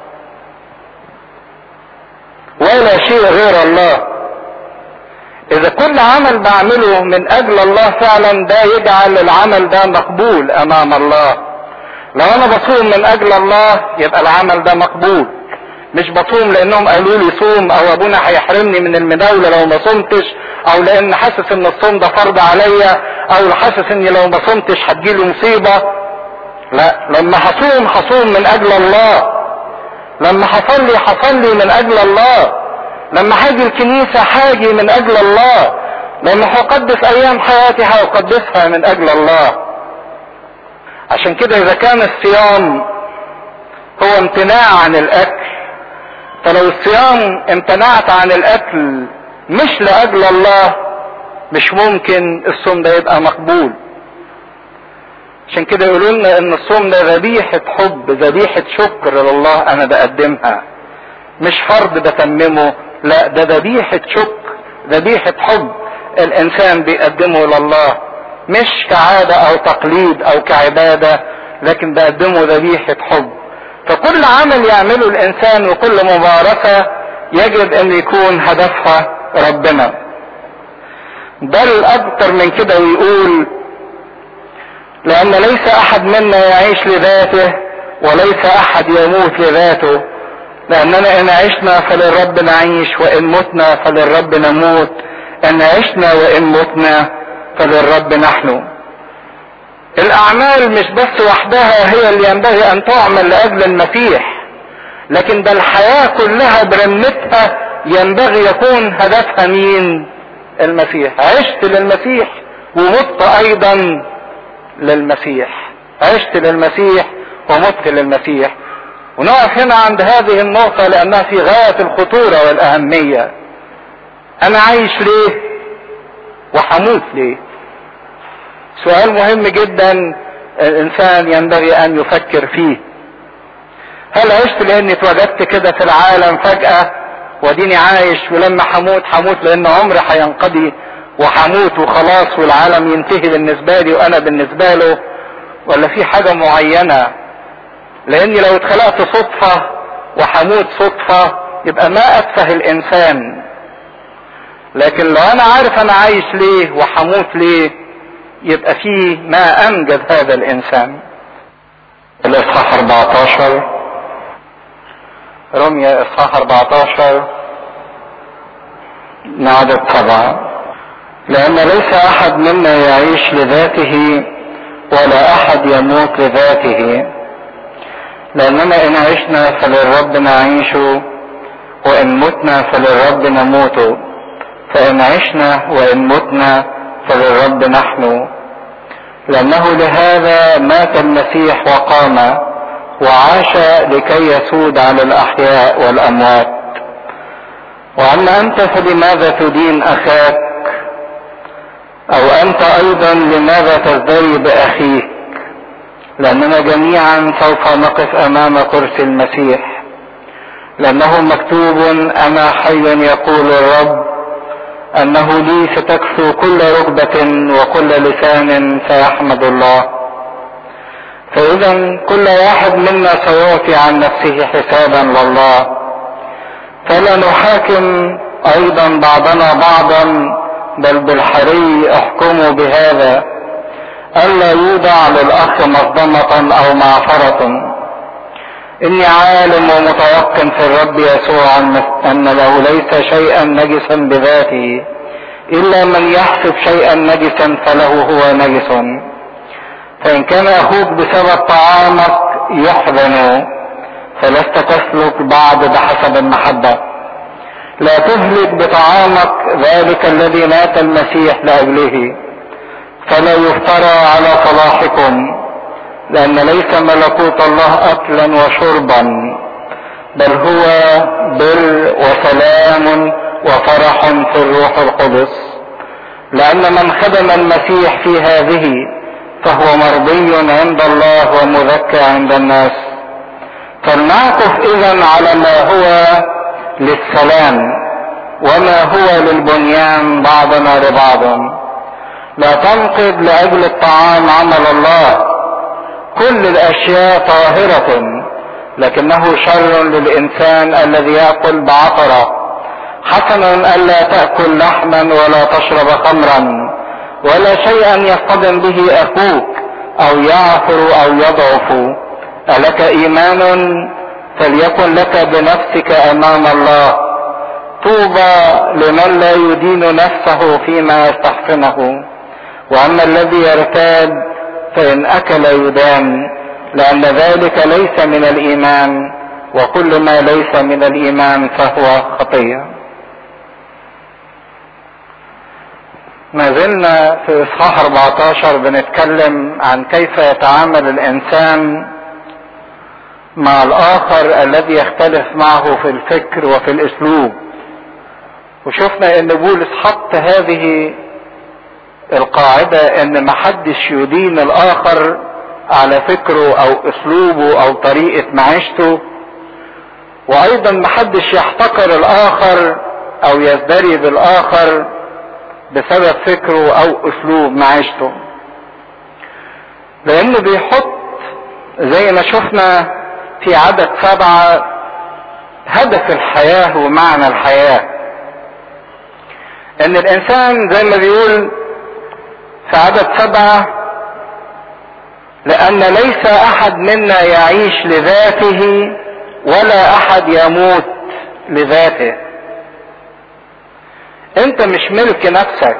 ولا شيء غير الله اذا كل عمل بعمله من اجل الله فعلا ده يجعل العمل ده مقبول امام الله لو انا بصوم من اجل الله يبقى العمل ده مقبول مش بصوم لانهم قالوا لي صوم او ابونا هيحرمني من المداوله لو ما صمتش او لان حاسس ان الصوم ده فرض عليا او حاسس اني لو ما صمتش هتجيلي مصيبه لا لما هصوم هصوم من اجل الله لما هصلي هصلي من اجل الله لما هاجي الكنيسة هاجي من اجل الله لما هقدس ايام حياتي هقدسها من اجل الله عشان كده اذا كان الصيام هو امتناع عن الاكل فلو الصيام امتنعت عن الاكل مش لاجل الله مش ممكن الصوم ده يبقى مقبول عشان كده يقولوا لنا ان الصوم ده ذبيحة حب ذبيحة شكر لله انا بقدمها مش فرض بتممه لا ده ذبيحة شكر ذبيحة حب الانسان بيقدمه لله مش كعادة او تقليد او كعبادة لكن بقدمه ذبيحة حب فكل عمل يعمله الانسان وكل ممارسة يجب ان يكون هدفها ربنا بل اكتر من كده ويقول لان ليس احد منا يعيش لذاته وليس احد يموت لذاته لاننا ان عشنا فللرب نعيش وان متنا فللرب نموت ان عشنا وان متنا فللرب نحن الاعمال مش بس وحدها هي اللي ينبغي ان تعمل لاجل المسيح لكن ده الحياة كلها برمتها ينبغي يكون هدفها مين المسيح عشت للمسيح ومت ايضا للمسيح عشت للمسيح ومت للمسيح ونقف هنا عند هذه النقطة لأنها في غاية الخطورة والأهمية أنا عايش ليه وحموت ليه سؤال مهم جدا الإنسان ينبغي أن يفكر فيه هل عشت لأني اتوجدت كده في العالم فجأة وديني عايش ولما حموت حموت لأن عمري هينقضي وحموت وخلاص والعالم ينتهي بالنسبة لي وأنا بالنسبة له ولا في حاجة معينة لاني لو اتخلقت صدفة وحموت صدفة يبقى ما اتفه الانسان لكن لو انا عارف انا عايش ليه وحموت ليه يبقى فيه ما امجد هذا الانسان الاصحاح 14 رمية اصحاح 14 من عدد سبعة لان ليس احد منا يعيش لذاته ولا احد يموت لذاته لأننا إن عشنا فللرب نعيش وإن متنا فللرب نموت فإن عشنا وإن متنا فللرب نحن لأنه لهذا مات المسيح وقام وعاش لكي يسود على الأحياء والأموات وأما أنت فلماذا تدين أخاك أو أنت أيضا لماذا تزدري بأخيك لأننا جميعا سوف نقف أمام كرسي المسيح لأنه مكتوب أنا حي يقول الرب أنه لي ستكفو كل ركبة وكل لسان سيحمد الله فإذا كل واحد منا سيعطي عن نفسه حسابا لله فلا نحاكم أيضا بعضنا بعضا بل بالحري احكموا بهذا ألا يوضع للأخ مصدمة أو معصرة إني عالم ومتيقن في الرب يسوع أن له ليس شيئا نجسا بذاته إلا من يحسب شيئا نجسا فله هو نجس فإن كان أخوك بسبب طعامك يحزن فلست تسلك بعد بحسب المحبة لا تهلك بطعامك ذلك الذي مات المسيح لأجله فلا يفترى على صلاحكم لأن ليس ملكوت الله أكلا وشربا بل هو بر وسلام وفرح في الروح القدس لأن من خدم المسيح في هذه فهو مرضي عند الله ومذكى عند الناس فلنعطف إذا على ما هو للسلام وما هو للبنيان بعضنا لبعض لا تنقض لاجل الطعام عمل الله كل الاشياء طاهرة لكنه شر للانسان الذي ياكل بعطرة حسنا الا تاكل لحما ولا تشرب خمرا ولا شيئا يصطدم به اخوك او يعثر او يضعف الك ايمان فليكن لك بنفسك امام الله طوبى لمن لا يدين نفسه فيما يستحسنه واما الذي يرتاد فان اكل يدان لان ذلك ليس من الايمان وكل ما ليس من الايمان فهو خطيه ما زلنا في اصحاح 14 بنتكلم عن كيف يتعامل الانسان مع الاخر الذي يختلف معه في الفكر وفي الاسلوب وشفنا ان بولس حط هذه القاعدة ان محدش يدين الاخر على فكره او اسلوبه او طريقة معيشته وايضا محدش يحتقر الاخر او يزدري بالاخر بسبب فكره او اسلوب معيشته لانه بيحط زي ما شفنا في عدد سبعة هدف الحياة ومعنى الحياة ان الانسان زي ما بيقول في عدد سبعة لأن ليس أحد منا يعيش لذاته ولا أحد يموت لذاته أنت مش ملك نفسك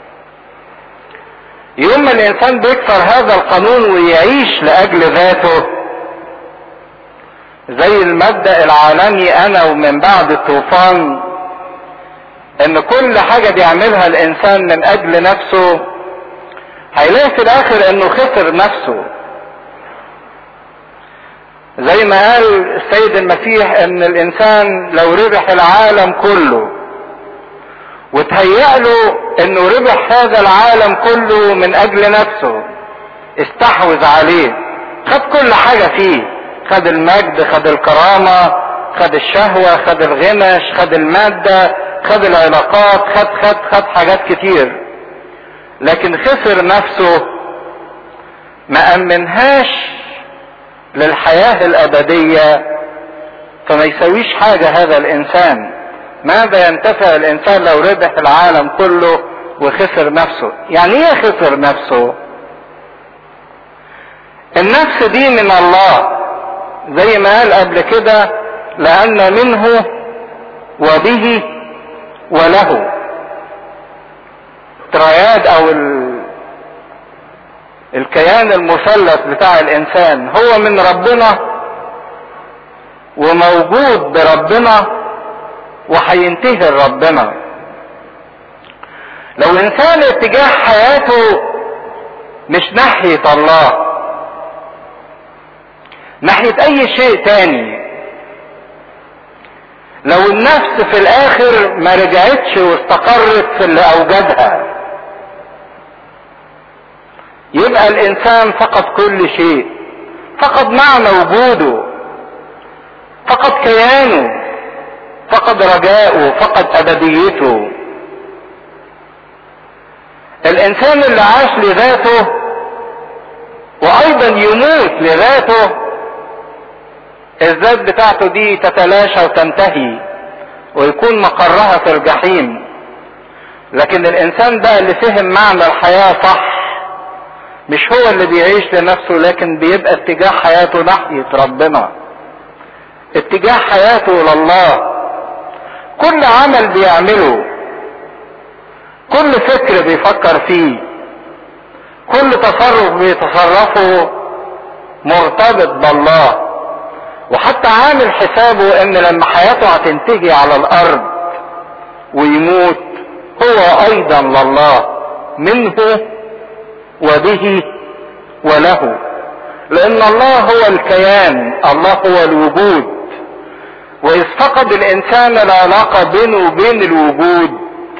يوم ما الإنسان بيكسر هذا القانون ويعيش لأجل ذاته زي المبدأ العالمي أنا ومن بعد الطوفان إن كل حاجة بيعملها الإنسان من أجل نفسه هيلاقي في الاخر انه خسر نفسه زي ما قال السيد المسيح ان الانسان لو ربح العالم كله وتهيأ له انه ربح هذا العالم كله من اجل نفسه استحوذ عليه خد كل حاجة فيه خد المجد خد الكرامة خد الشهوة خد الغنى خد المادة خد العلاقات خد خد خد حاجات كتير لكن خسر نفسه ما أمنهاش للحياة الأبدية فما يسويش حاجة هذا الإنسان ماذا ينتفع الإنسان لو ربح العالم كله وخسر نفسه يعني ايه خسر نفسه النفس دي من الله زي ما قال قبل كده لأن منه وبه وله الترياد او ال... الكيان المثلث بتاع الانسان هو من ربنا وموجود بربنا وهينتهي ربنا لو انسان اتجاه حياته مش ناحية الله ناحية اي شيء تاني لو النفس في الاخر ما رجعتش واستقرت في اللي اوجدها يبقى الانسان فقد كل شيء فقد معنى وجوده فقد كيانه فقد رجاؤه فقد ابديته الانسان اللي عاش لذاته وايضا يموت لذاته الذات بتاعته دي تتلاشى وتنتهي ويكون مقرها في الجحيم لكن الانسان بقى اللي فهم معنى الحياة صح مش هو اللي بيعيش لنفسه لكن بيبقى اتجاه حياته ناحية ربنا اتجاه حياته لله كل عمل بيعمله كل فكر بيفكر فيه كل تصرف بيتصرفه مرتبط بالله وحتى عامل حسابه ان لما حياته هتنتهي على الارض ويموت هو ايضا لله منه وبه وله لان الله هو الكيان الله هو الوجود واذ فقد الانسان العلاقه بينه وبين الوجود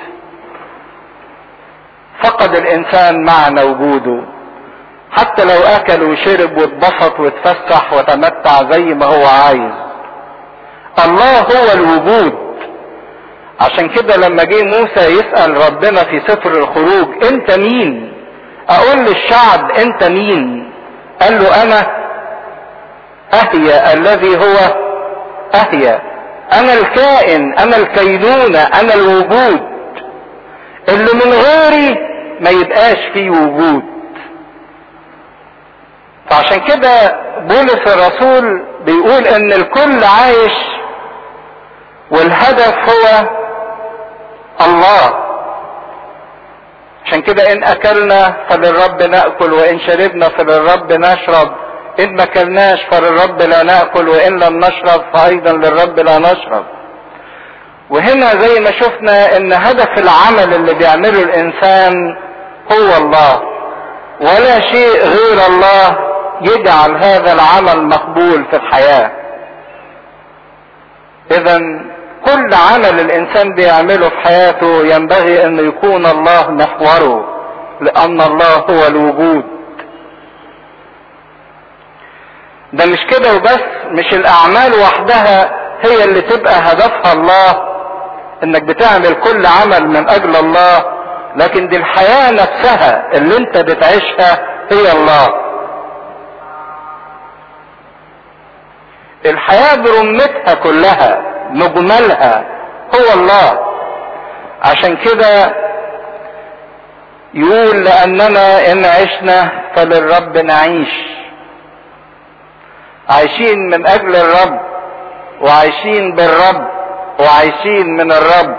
فقد الانسان معنى وجوده حتى لو اكل وشرب واتبسط واتفسح وتمتع زي ما هو عايز الله هو الوجود عشان كده لما جه موسى يسأل ربنا في سفر الخروج انت مين اقول للشعب انت مين قال له انا اهيا الذي هو اهيا انا الكائن انا الكينونة انا الوجود اللي من غيري ما يبقاش فيه وجود فعشان كده بولس الرسول بيقول ان الكل عايش والهدف هو الله عشان كده ان اكلنا فللرب ناكل وان شربنا فللرب نشرب ان ما اكلناش فللرب لا ناكل وان لم نشرب فايضا للرب لا نشرب وهنا زي ما شفنا ان هدف العمل اللي بيعمله الانسان هو الله ولا شيء غير الله يجعل هذا العمل مقبول في الحياة اذا كل عمل الانسان بيعمله في حياته ينبغي ان يكون الله محوره لان الله هو الوجود ده مش كده وبس مش الاعمال وحدها هي اللي تبقى هدفها الله انك بتعمل كل عمل من اجل الله لكن دي الحياة نفسها اللي انت بتعيشها هي الله الحياة برمتها كلها مجملها هو الله عشان كده يقول لأننا إن عشنا فللرب نعيش عايشين من أجل الرب وعايشين بالرب وعايشين من الرب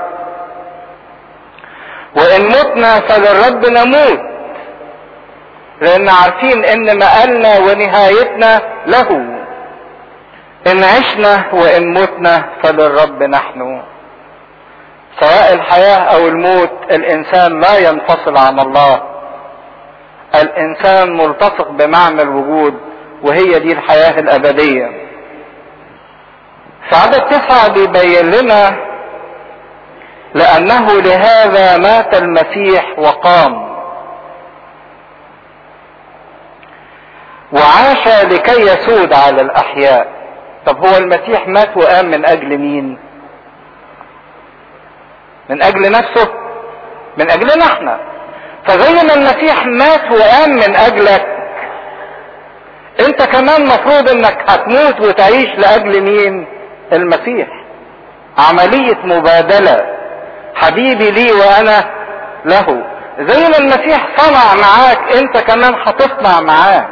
وإن متنا فللرب نموت لأن عارفين إن مآلنا ونهايتنا له ان عشنا وان متنا فللرب نحن سواء الحياة او الموت الانسان لا ينفصل عن الله الانسان ملتصق بمعنى الوجود وهي دي الحياة الابدية في عدد تسعة بيبين لنا لأنه لهذا مات المسيح وقام وعاش لكي يسود على الأحياء طب هو المسيح مات وقام من أجل مين؟ من أجل نفسه؟ من أجلنا احنا فزي ما المسيح مات وقام من أجلك انت كمان مفروض انك هتموت وتعيش لاجل مين المسيح عملية مبادلة حبيبي لي وانا له زي ما المسيح صنع معاك انت كمان هتصنع معاه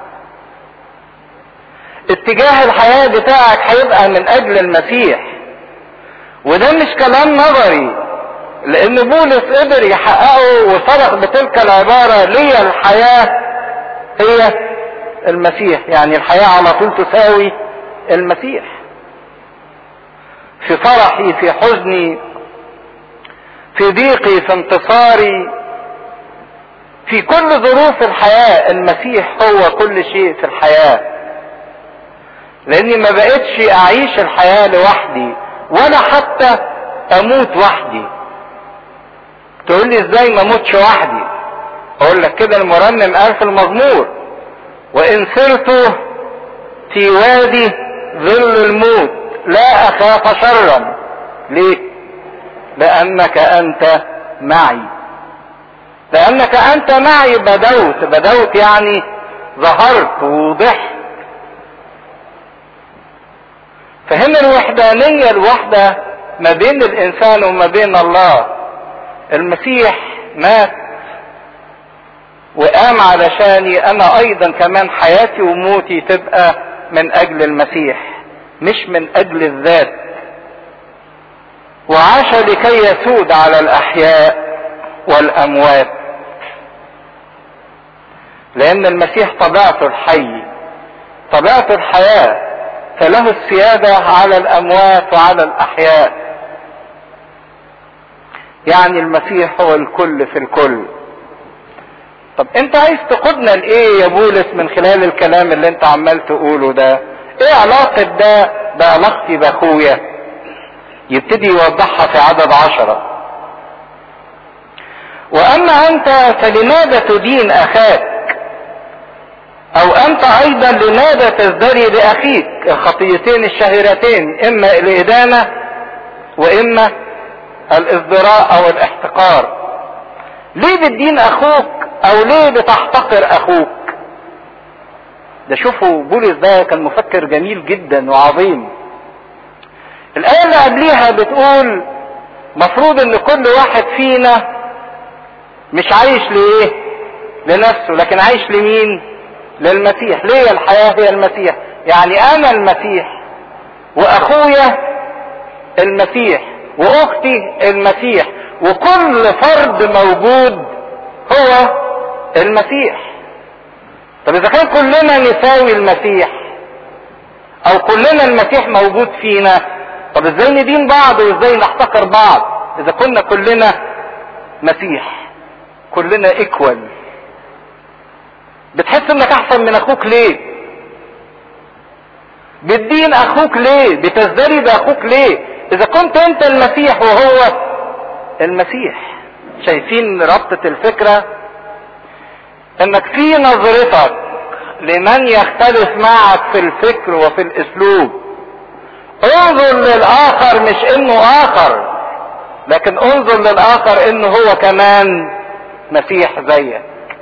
اتجاه الحياة بتاعك هيبقى من اجل المسيح وده مش كلام نظري لان بولس قدر يحققه وصرخ بتلك العبارة لي الحياة هي المسيح يعني الحياة على طول تساوي المسيح في فرحي في حزني في ضيقي في انتصاري في كل ظروف الحياة المسيح هو كل شيء في الحياة لاني ما بقتش اعيش الحياة لوحدي ولا حتى اموت وحدي تقول لي ازاي ما اموتش وحدي اقول لك كده المرنم قال في المزمور وان سرت في وادي ظل الموت لا اخاف شرا ليه لانك انت معي لانك انت معي بدوت بدوت يعني ظهرت ووضحت فهنا الوحدانية الوحدة ما بين الانسان وما بين الله المسيح مات وقام علشاني انا ايضا كمان حياتي وموتي تبقى من اجل المسيح مش من اجل الذات وعاش لكي يسود على الاحياء والاموات لان المسيح طبيعته الحي طبيعته الحياه فله السياده على الاموات وعلى الاحياء يعني المسيح هو الكل في الكل طب انت عايز تقودنا لايه يا بولس من خلال الكلام اللي انت عمال تقوله ده ايه علاقة ده بعلاقتي باخويا يبتدي يوضحها في عدد عشرة واما انت فلماذا تدين اخاك او انت ايضا لماذا تزدري لاخيك الخطيتين الشهيرتين اما الادانة واما الازدراء او الاحتقار ليه بتدين اخوك او ليه بتحتقر اخوك ده شوفوا بولس ده كان مفكر جميل جدا وعظيم الايه اللي قبليها بتقول مفروض ان كل واحد فينا مش عايش لايه لنفسه لكن عايش لمين للمسيح ليه الحياة هي المسيح يعني انا المسيح واخويا المسيح واختي المسيح وكل فرد موجود هو المسيح طب اذا كان كلنا نساوي المسيح او كلنا المسيح موجود فينا طب ازاي ندين بعض وازاي نحتقر بعض اذا كنا كلنا مسيح كلنا ايكوال بتحس انك احسن من اخوك ليه بتدين اخوك ليه بتزدري باخوك ليه اذا كنت انت المسيح وهو المسيح شايفين ربطة الفكرة انك في نظرتك لمن يختلف معك في الفكر وفي الاسلوب انظر للاخر مش انه اخر لكن انظر للاخر انه هو كمان مسيح زيك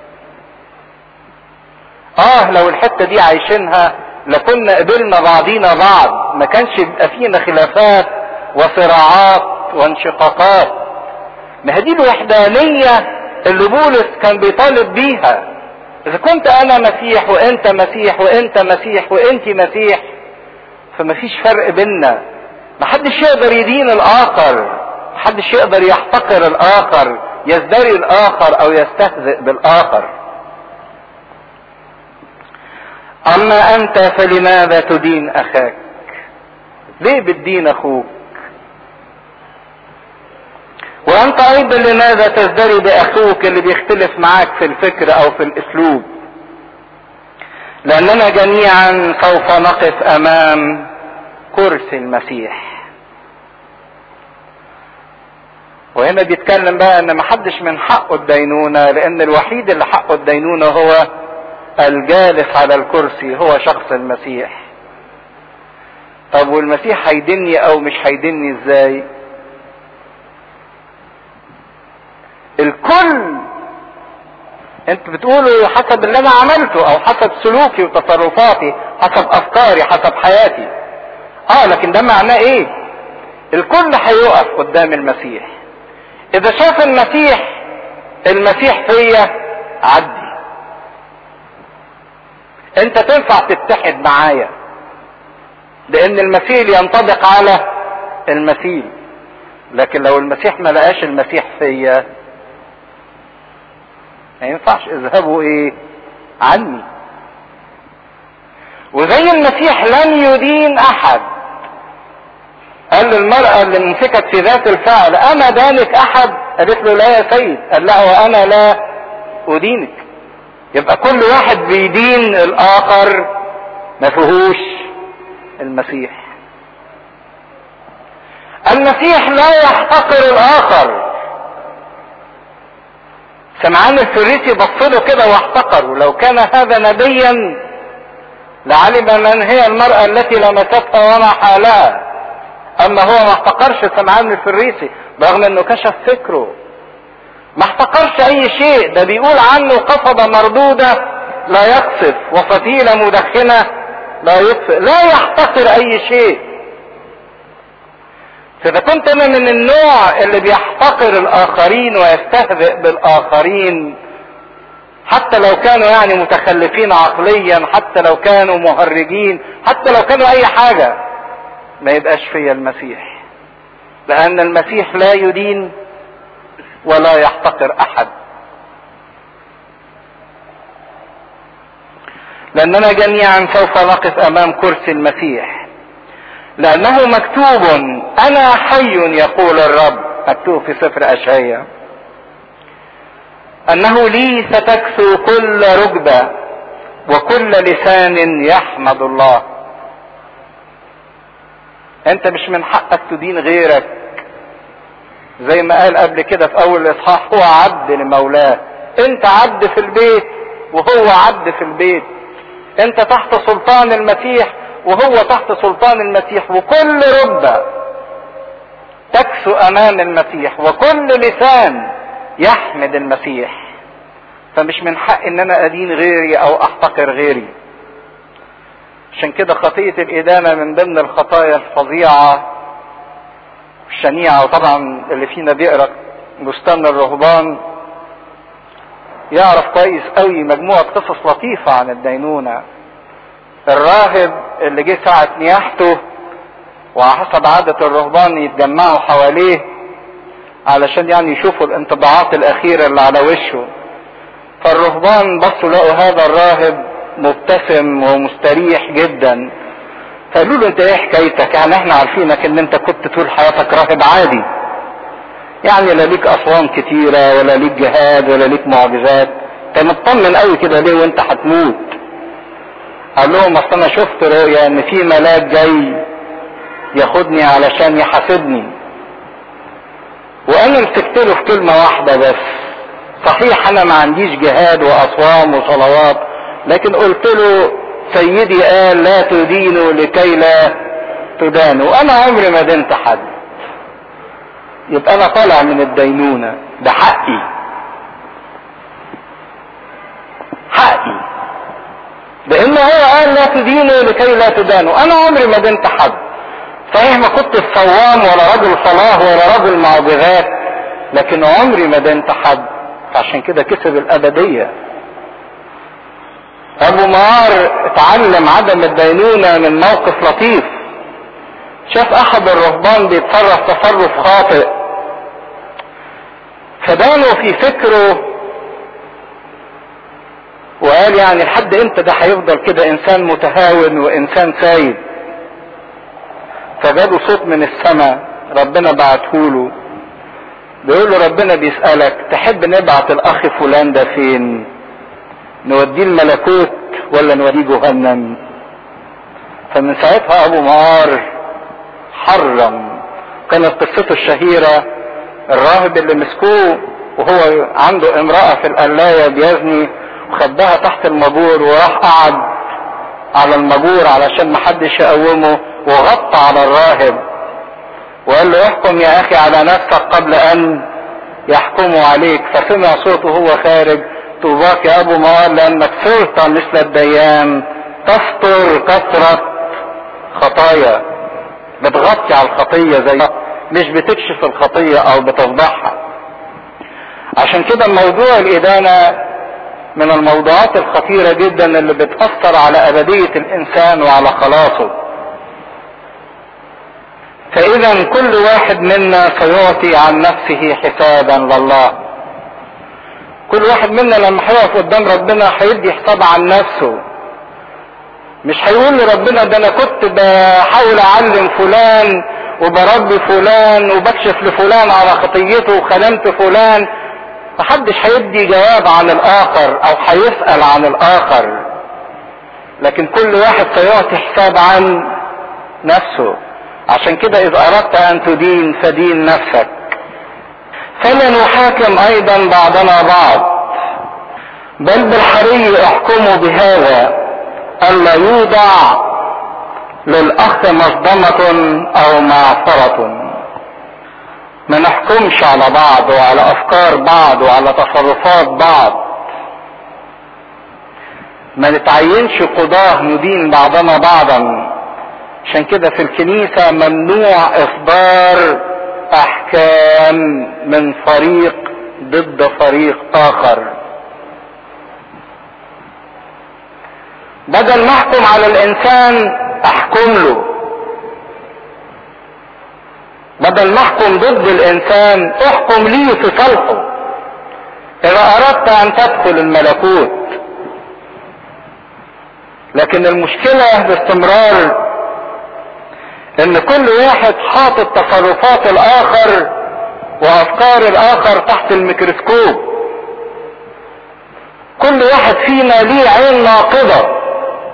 اه لو الحتة دي عايشينها لكنا قبلنا بعضينا بعض ما كانش يبقى فينا خلافات وصراعات وانشقاقات ما هي دي الوحدانية اللي بولس كان بيطالب بيها اذا كنت انا مسيح وانت مسيح وانت مسيح وانت مسيح فمفيش فرق بينا محدش يقدر يدين الاخر محدش يقدر يحتقر الاخر يزدري الاخر او يستهزئ بالاخر اما انت فلماذا تدين اخاك ليه بتدين اخوك وانت ايضا لماذا تزدري باخوك اللي بيختلف معاك في الفكر او في الاسلوب لاننا جميعا سوف نقف امام كرسي المسيح وهنا بيتكلم بقى ان محدش من حقه الدينونة لان الوحيد اللي حقه الدينونة هو الجالس على الكرسي هو شخص المسيح طب والمسيح هيدني او مش هيدني ازاي الكل انت بتقولوا حسب اللي انا عملته او حسب سلوكي وتصرفاتي حسب افكاري حسب حياتي اه لكن ده معناه ايه الكل هيقف قدام المسيح اذا شاف المسيح المسيح فيا عدي انت تنفع تتحد معايا لان المثيل ينطبق على المثيل لكن لو المسيح ما لقاش المسيح فيا ما ينفعش اذهبوا ايه عني وزي المسيح لن يدين احد قال للمرأة اللي مسكت في ذات الفعل انا دانك احد قالت له لا يا سيد قال لا وانا لا ادينك يبقى كل واحد بيدين الاخر ما فيهوش المسيح المسيح لا يحتقر الاخر سمعان الفريسي بص له كده واحتقره لو كان هذا نبيا لعلم من هي المرأة التي لمستها وما حالها اما هو ما احتقرش سمعان الفريسي رغم انه كشف فكره ما احتقرش اي شيء ده بيقول عنه قصبة مردودة لا يقصف وفتيلة مدخنة لا يطفئ لا يحتقر اي شيء فاذا كنت انا من النوع اللي بيحتقر الاخرين ويستهزئ بالاخرين حتى لو كانوا يعني متخلفين عقليا حتى لو كانوا مهرجين حتى لو كانوا اي حاجة ما يبقاش فيا المسيح لان المسيح لا يدين ولا يحتقر احد لاننا جميعا سوف نقف امام كرسي المسيح لانه مكتوب انا حي يقول الرب مكتوب في سفر اشعياء انه لي ستكسو كل ركبه وكل لسان يحمد الله انت مش من حقك تدين غيرك زي ما قال قبل كده في اول الاصحاح هو عبد لمولاه انت عبد في البيت وهو عبد في البيت انت تحت سلطان المسيح وهو تحت سلطان المسيح وكل ربة تكسو امام المسيح وكل لسان يحمد المسيح فمش من حق ان انا ادين غيري او احتقر غيري عشان كده خطية الادانة من ضمن الخطايا الفظيعة الشنيعة وطبعا اللي فينا بيقرا بستان الرهبان يعرف كويس قوي مجموعة قصص لطيفة عن الدينونة الراهب اللي جه ساعة نياحته وحسب عادة الرهبان يتجمعوا حواليه علشان يعني يشوفوا الانطباعات الأخيرة اللي على وشه فالرهبان بصوا لقوا هذا الراهب مبتسم ومستريح جدا فقالوا له انت ايه حكايتك يعني احنا عارفينك ان انت كنت طول حياتك راهب عادي يعني لا ليك اصوام كتيرة ولا ليك جهاد ولا ليك معجزات انت مطمن قوي كده ليه وانت هتموت قال لهم اصل انا شفت رؤيا ان في ملاك جاي ياخدني علشان يحاسبني وانا مسكت له في كلمة واحدة بس صحيح انا ما عنديش جهاد واصوام وصلوات لكن قلت له سيدي قال لا تدينوا لكي لا تدانوا وانا عمري ما دنت حد يبقى انا طالع من الدينونة ده حقي حقي لان هو قال لا تدينوا لكي لا تدانوا انا عمري ما دنت حد صحيح ما كنت صوام ولا رجل صلاة ولا رجل معجزات لكن عمري ما دنت حد عشان كده كسب الابدية ابو مار اتعلم عدم الدينونة من موقف لطيف شاف احد الرهبان بيتصرف تصرف خاطئ فدانه في فكره وقال يعني لحد امتى ده هيفضل كده انسان متهاون وانسان سايد فجاله صوت من السماء ربنا بعتهوله بيقول له ربنا بيسألك تحب نبعت الاخ فلان ده فين نوديه الملكوت ولا نوديه جهنم فمن ساعتها ابو معار حرم كانت قصته الشهيرة الراهب اللي مسكوه وهو عنده امرأة في القلاية بيزني وخباها تحت المجور وراح قعد على المجور علشان محدش يقومه وغطى على الراهب وقال له احكم يا اخي على نفسك قبل ان يحكموا عليك فسمع صوته وهو خارج طوباك يا ابو موال لانك صرت مثل الديان تستر كثرة خطايا بتغطي على الخطية زي مش بتكشف الخطية او بتفضحها عشان كده موضوع الادانة من الموضوعات الخطيرة جدا اللي بتأثر على ابدية الانسان وعلى خلاصه فاذا كل واحد منا سيعطي عن نفسه حسابا لله كل واحد منا لما هيقف قدام ربنا هيدي حساب عن نفسه مش هيقول لربنا ده انا كنت بحاول اعلم فلان وبربي فلان وبكشف لفلان على خطيته وخدمت فلان محدش هيدي جواب عن الاخر او هيسأل عن الاخر لكن كل واحد سيعطي حساب عن نفسه عشان كده اذا اردت ان تدين فدين نفسك فلا نحاكم ايضا بعضنا بعض بل بالحري احكموا بهذا الا يوضع للاخ مصدمة او معصرة ما نحكمش على بعض وعلى افكار بعض وعلى تصرفات بعض ما نتعينش قضاه ندين بعضنا بعضا عشان كده في الكنيسة ممنوع اصدار احكام من فريق ضد فريق اخر بدل ما احكم على الانسان احكم له بدل ما احكم ضد الانسان احكم ليه في صالحه اذا اردت ان تدخل الملكوت لكن المشكلة باستمرار ان كل واحد حاطط تصرفات الاخر وافكار الاخر تحت الميكروسكوب كل واحد فينا ليه عين ناقضه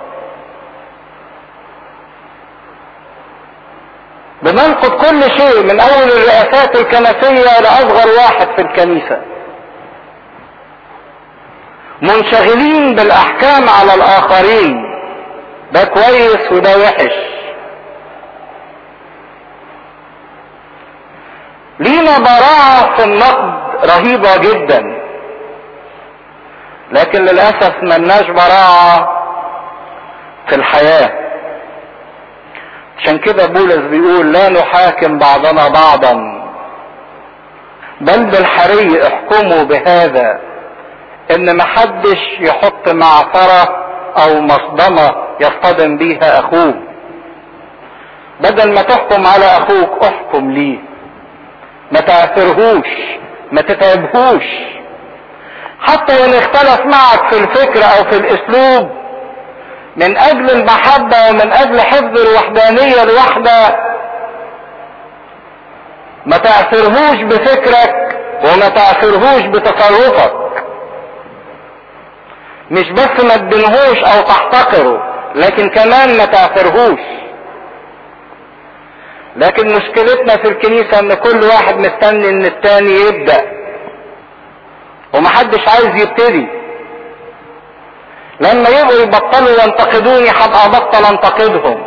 بننقد كل شيء من اول الرئاسات الكنسية لاصغر واحد في الكنيسة منشغلين بالاحكام على الاخرين ده كويس وده وحش لينا براعة في النقد رهيبة جدا لكن للأسف ملناش براعة في الحياة عشان كده بولس بيقول لا نحاكم بعضنا بعضا بل بالحري احكموا بهذا ان محدش يحط معثرة او مصدمة يصطدم بيها اخوه بدل ما تحكم على اخوك احكم ليه ما تأثرهوش ما تتعبهوش حتى ان اختلف معك في الفكر او في الاسلوب من اجل المحبة ومن اجل حفظ الوحدانية الوحدة ما تأثرهوش بفكرك وما تأثرهوش بتصرفك مش بس ما تدنهوش او تحتقره لكن كمان ما تأثرهوش لكن مشكلتنا في الكنيسة ان كل واحد مستني ان التاني يبدأ ومحدش عايز يبتدي لما يبقوا يبطلوا ينتقدوني هبقى ابطل انتقدهم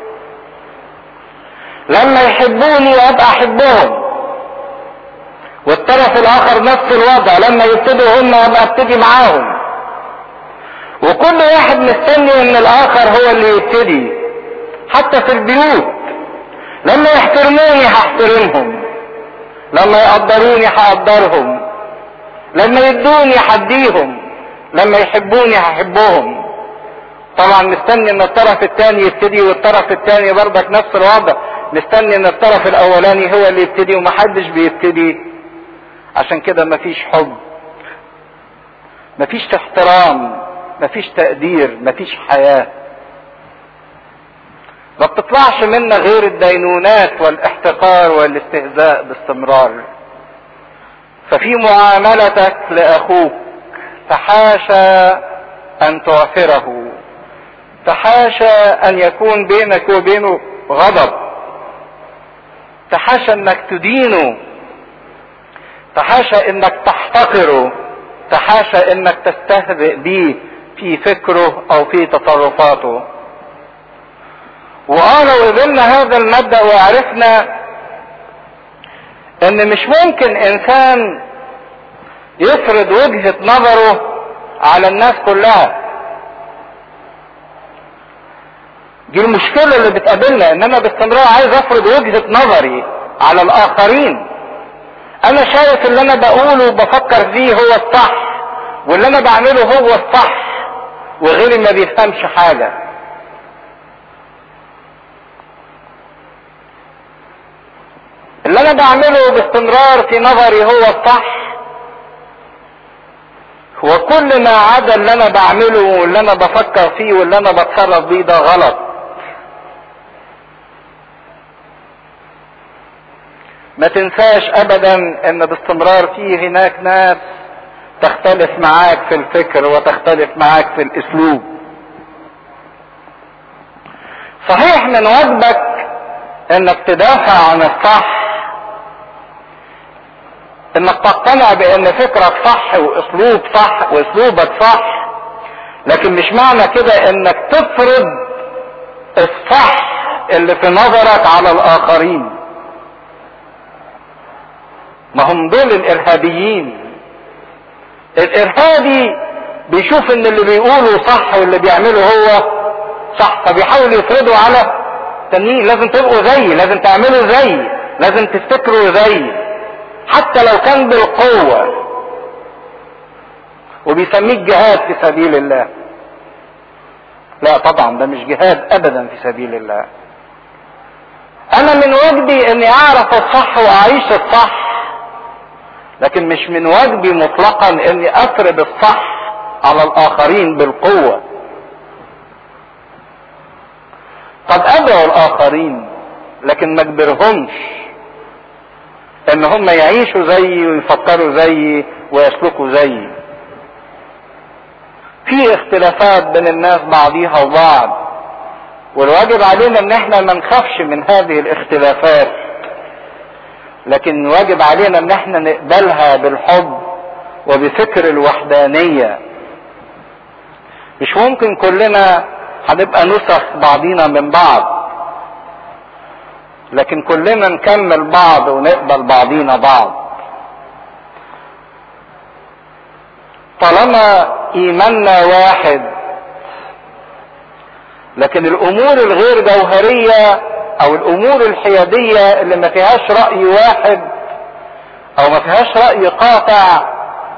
لما يحبوني ابقى احبهم والطرف الاخر نفس الوضع لما يبتدوا هم ابقى ابتدي معاهم وكل واحد مستني ان الاخر هو اللي يبتدي حتى في البيوت لما يحترموني هحترمهم لما يقدروني هقدرهم لما يدوني هديهم لما يحبوني هحبهم طبعا مستني ان الطرف الثاني يبتدي والطرف الثاني برضك نفس الوضع مستني ان الطرف الاولاني هو اللي يبتدي ومحدش بيبتدي عشان كده مفيش حب مفيش احترام مفيش تقدير مفيش حياه ما بتطلعش منا غير الدينونات والاحتقار والاستهزاء باستمرار ففي معاملتك لاخوك تحاشى ان تعثره تحاشى ان يكون بينك وبينه غضب تحاشى انك تدينه تحاشى انك تحتقره تحاشى انك تستهزئ بيه في فكره او في تصرفاته واه لو قبلنا هذا المبدأ وعرفنا ان مش ممكن انسان يفرض وجهة نظره على الناس كلها دي المشكلة اللي بتقابلنا ان انا باستمرار عايز افرض وجهة نظري على الاخرين انا شايف اللي انا بقوله وبفكر فيه هو الصح واللي انا بعمله هو الصح وغيري ما بيفهمش حاجة اللي انا بعمله باستمرار في نظري هو الصح وكل ما عدا اللي انا بعمله واللي انا بفكر فيه واللي انا بتصرف بيه ده غلط ما تنساش ابدا ان باستمرار في هناك ناس تختلف معاك في الفكر وتختلف معاك في الاسلوب صحيح من واجبك انك تدافع عن الصح انك تقتنع بان فكرك صح واسلوب صح واسلوبك صح لكن مش معنى كده انك تفرض الصح اللي في نظرك على الاخرين ما هم دول الارهابيين الارهابي بيشوف ان اللي بيقوله صح واللي بيعمله هو صح فبيحاول يفرضه على تانيين لازم تبقوا زي لازم تعملوا زي لازم تفتكروا زي حتى لو كان بالقوة وبيسميه جهاد في سبيل الله لا طبعا ده مش جهاد ابدا في سبيل الله انا من واجبي اني اعرف الصح واعيش الصح لكن مش من واجبي مطلقا اني افرض الصح على الاخرين بالقوة قد ادعو الاخرين لكن ما اجبرهمش ان هم يعيشوا زيي ويفكروا زيي ويسلكوا زيي في اختلافات بين الناس بعضيها وبعض والواجب علينا ان احنا ما نخافش من هذه الاختلافات لكن واجب علينا ان احنا نقبلها بالحب وبفكر الوحدانية مش ممكن كلنا هنبقى نسخ بعضينا من بعض لكن كلنا نكمل بعض ونقبل بعضينا بعض طالما ايماننا واحد لكن الامور الغير جوهرية او الامور الحيادية اللي ما فيهاش رأي واحد او ما فيهاش رأي قاطع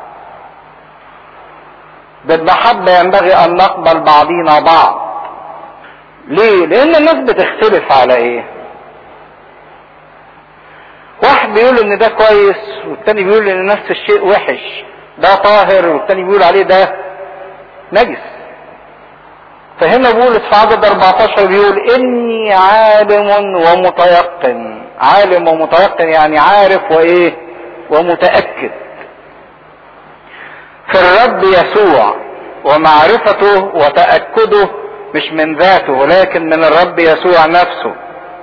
بالمحبة ينبغي ان نقبل بعضينا بعض ليه لان الناس بتختلف على ايه واحد بيقول ان ده كويس والتاني بيقول ان نفس الشيء وحش ده طاهر والتاني بيقول عليه ده نجس فهنا بولس في عدد 14 بيقول اني عالم ومتيقن عالم ومتيقن يعني عارف وايه ومتأكد في الرب يسوع ومعرفته وتأكده مش من ذاته ولكن من الرب يسوع نفسه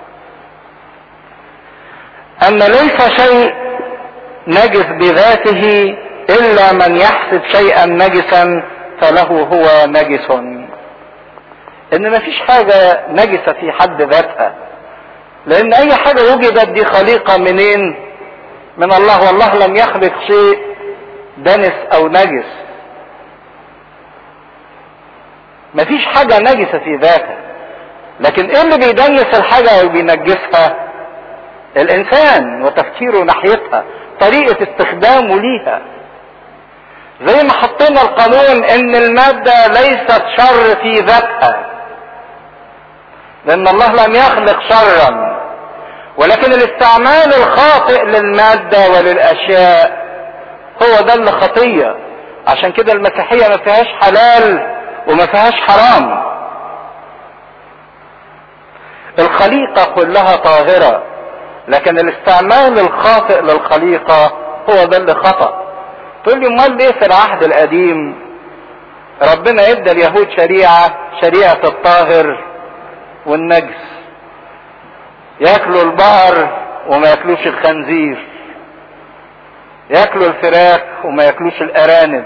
ان ليس شيء نجس بذاته الا من يحسب شيئا نجسا فله هو نجس ان مفيش حاجة نجسة في حد ذاتها لان اي حاجة وجدت دي خليقة منين من الله والله لم يخلق شيء دنس او نجس مفيش حاجة نجسة في ذاتها لكن ايه اللي بيدنس الحاجة او بينجسها الانسان وتفكيره ناحيتها طريقة استخدامه ليها زي ما حطينا القانون ان المادة ليست شر في ذاتها لان الله لم يخلق شرا ولكن الاستعمال الخاطئ للمادة وللاشياء هو ده اللي خطية عشان كده المسيحية ما فيهاش حلال وما فيهاش حرام الخليقة كلها طاهرة لكن الاستعمال الخاطئ للخليقة هو ده اللي خطأ تقول لي امال ليه في العهد القديم ربنا ادى اليهود شريعة شريعة الطاهر والنجس ياكلوا البقر وما ياكلوش الخنزير ياكلوا الفراخ وما ياكلوش الارانب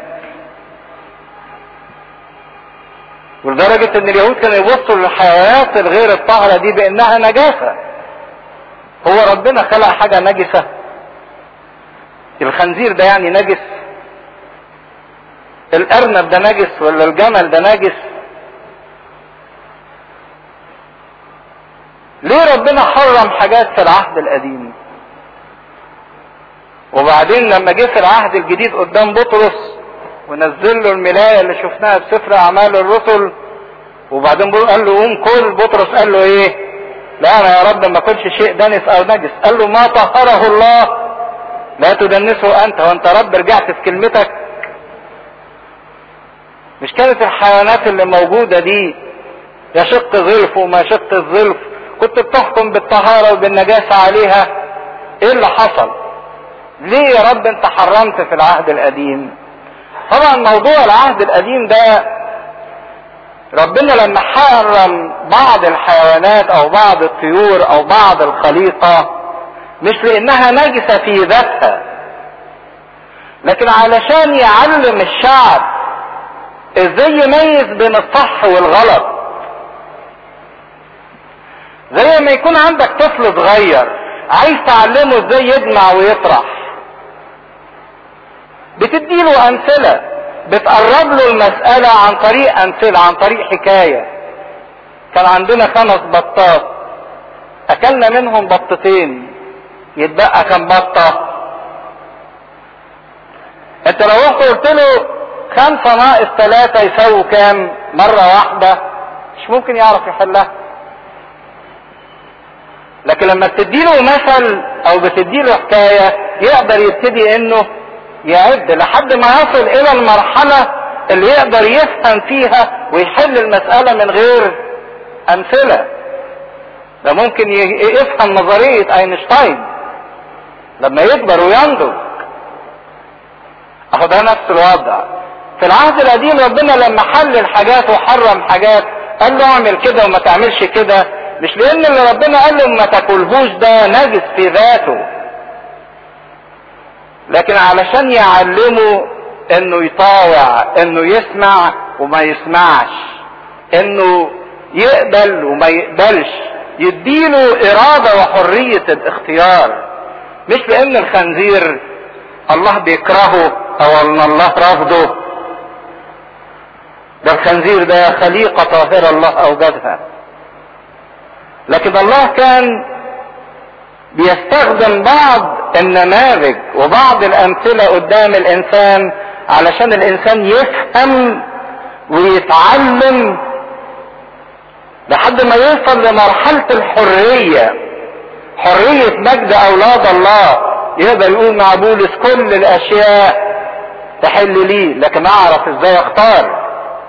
ولدرجة ان اليهود كانوا يبصوا للحيوانات الغير الطاهرة دي بانها نجاسة هو ربنا خلق حاجة نجسة الخنزير ده يعني نجس الارنب ده نجس ولا الجمل ده نجس ليه ربنا حرم حاجات في العهد القديم وبعدين لما جه في العهد الجديد قدام بطرس ونزل له الملايه اللي شفناها في سفر اعمال الرسل وبعدين قال له قوم كل بطرس قال له ايه لا انا يا رب ما كنتش شيء دنس او نجس قال له ما طهره الله لا تدنسه انت وانت رب رجعت في كلمتك مش كانت الحيوانات اللي موجودة دي يشق ظلف وما يشق الظلف كنت بتحكم بالطهارة وبالنجاسة عليها ايه اللي حصل ليه يا رب انت حرمت في العهد القديم طبعا موضوع العهد القديم ده ربنا لما حرم بعض الحيوانات او بعض الطيور او بعض الخليقة مش لانها نجسة في ذاتها لكن علشان يعلم الشعب ازاي يميز بين الصح والغلط زي ما يكون عندك طفل صغير عايز تعلمه ازاي يجمع ويطرح بتديله امثله بتقرب له المسألة عن طريق أمثلة عن طريق حكاية كان عندنا خمس بطات أكلنا منهم بطتين يتبقى كم بطة أنت لو رحت قلت له خمسة ناقص ثلاثة يساووا كام مرة واحدة مش ممكن يعرف يحلها لكن لما بتديله مثل او بتديله حكاية يقدر يبتدي انه يعد لحد ما يصل الى المرحلة اللي يقدر يفهم فيها ويحل المسألة من غير امثلة ده ممكن يفهم نظرية اينشتاين لما يكبر وينضج اهو ده نفس الوضع في العهد القديم ربنا لما حلل حاجات وحرم حاجات قال له اعمل كده وما تعملش كده مش لان اللي ربنا قال له ما تاكلهوش ده نجس في ذاته لكن علشان يعلمه انه يطاوع انه يسمع وما يسمعش انه يقبل وما يقبلش يديله ارادة وحرية الاختيار مش لان الخنزير الله بيكرهه او ان الله رافضه ده الخنزير ده خليقة طاهرة الله اوجدها لكن الله كان بيستخدم بعض النماذج وبعض الامثلة قدام الانسان علشان الانسان يفهم ويتعلم لحد ما يوصل لمرحلة الحرية حرية مجد اولاد الله يقدر يقول مع بولس كل الاشياء تحل لي لكن اعرف ازاي اختار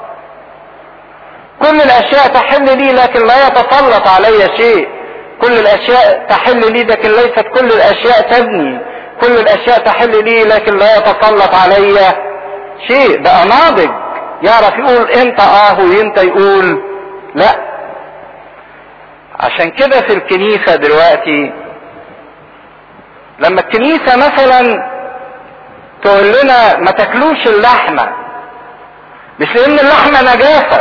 كل الاشياء تحل لي لكن لا يتسلط علي شيء كل الاشياء تحل لي لكن ليست كل الاشياء تبني كل الاشياء تحل لي لكن لا يتسلط علي شيء بقى ناضج يعرف يقول امتى اه وامتى يقول لا عشان كده في الكنيسة دلوقتي لما الكنيسة مثلا تقول لنا ما تاكلوش اللحمة مش لان اللحمة نجاسة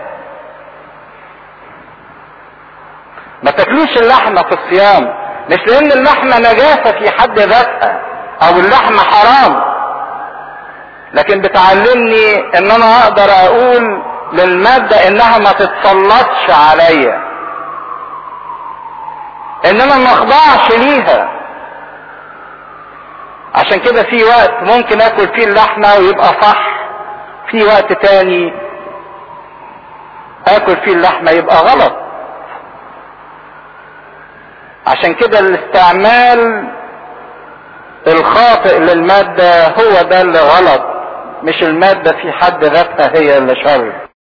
ما تاكلوش اللحمة في الصيام مش لان اللحمة نجاسة في حد ذاتها او اللحمة حرام لكن بتعلمني ان انا اقدر اقول للمادة انها ما تتسلطش عليا ان انا ما اخضعش ليها عشان كده في وقت ممكن اكل فيه اللحمة ويبقى صح في وقت تاني اكل فيه اللحمة يبقى غلط عشان كده الاستعمال الخاطئ للمادة هو ده اللي غلط مش المادة في حد ذاتها هي اللي شر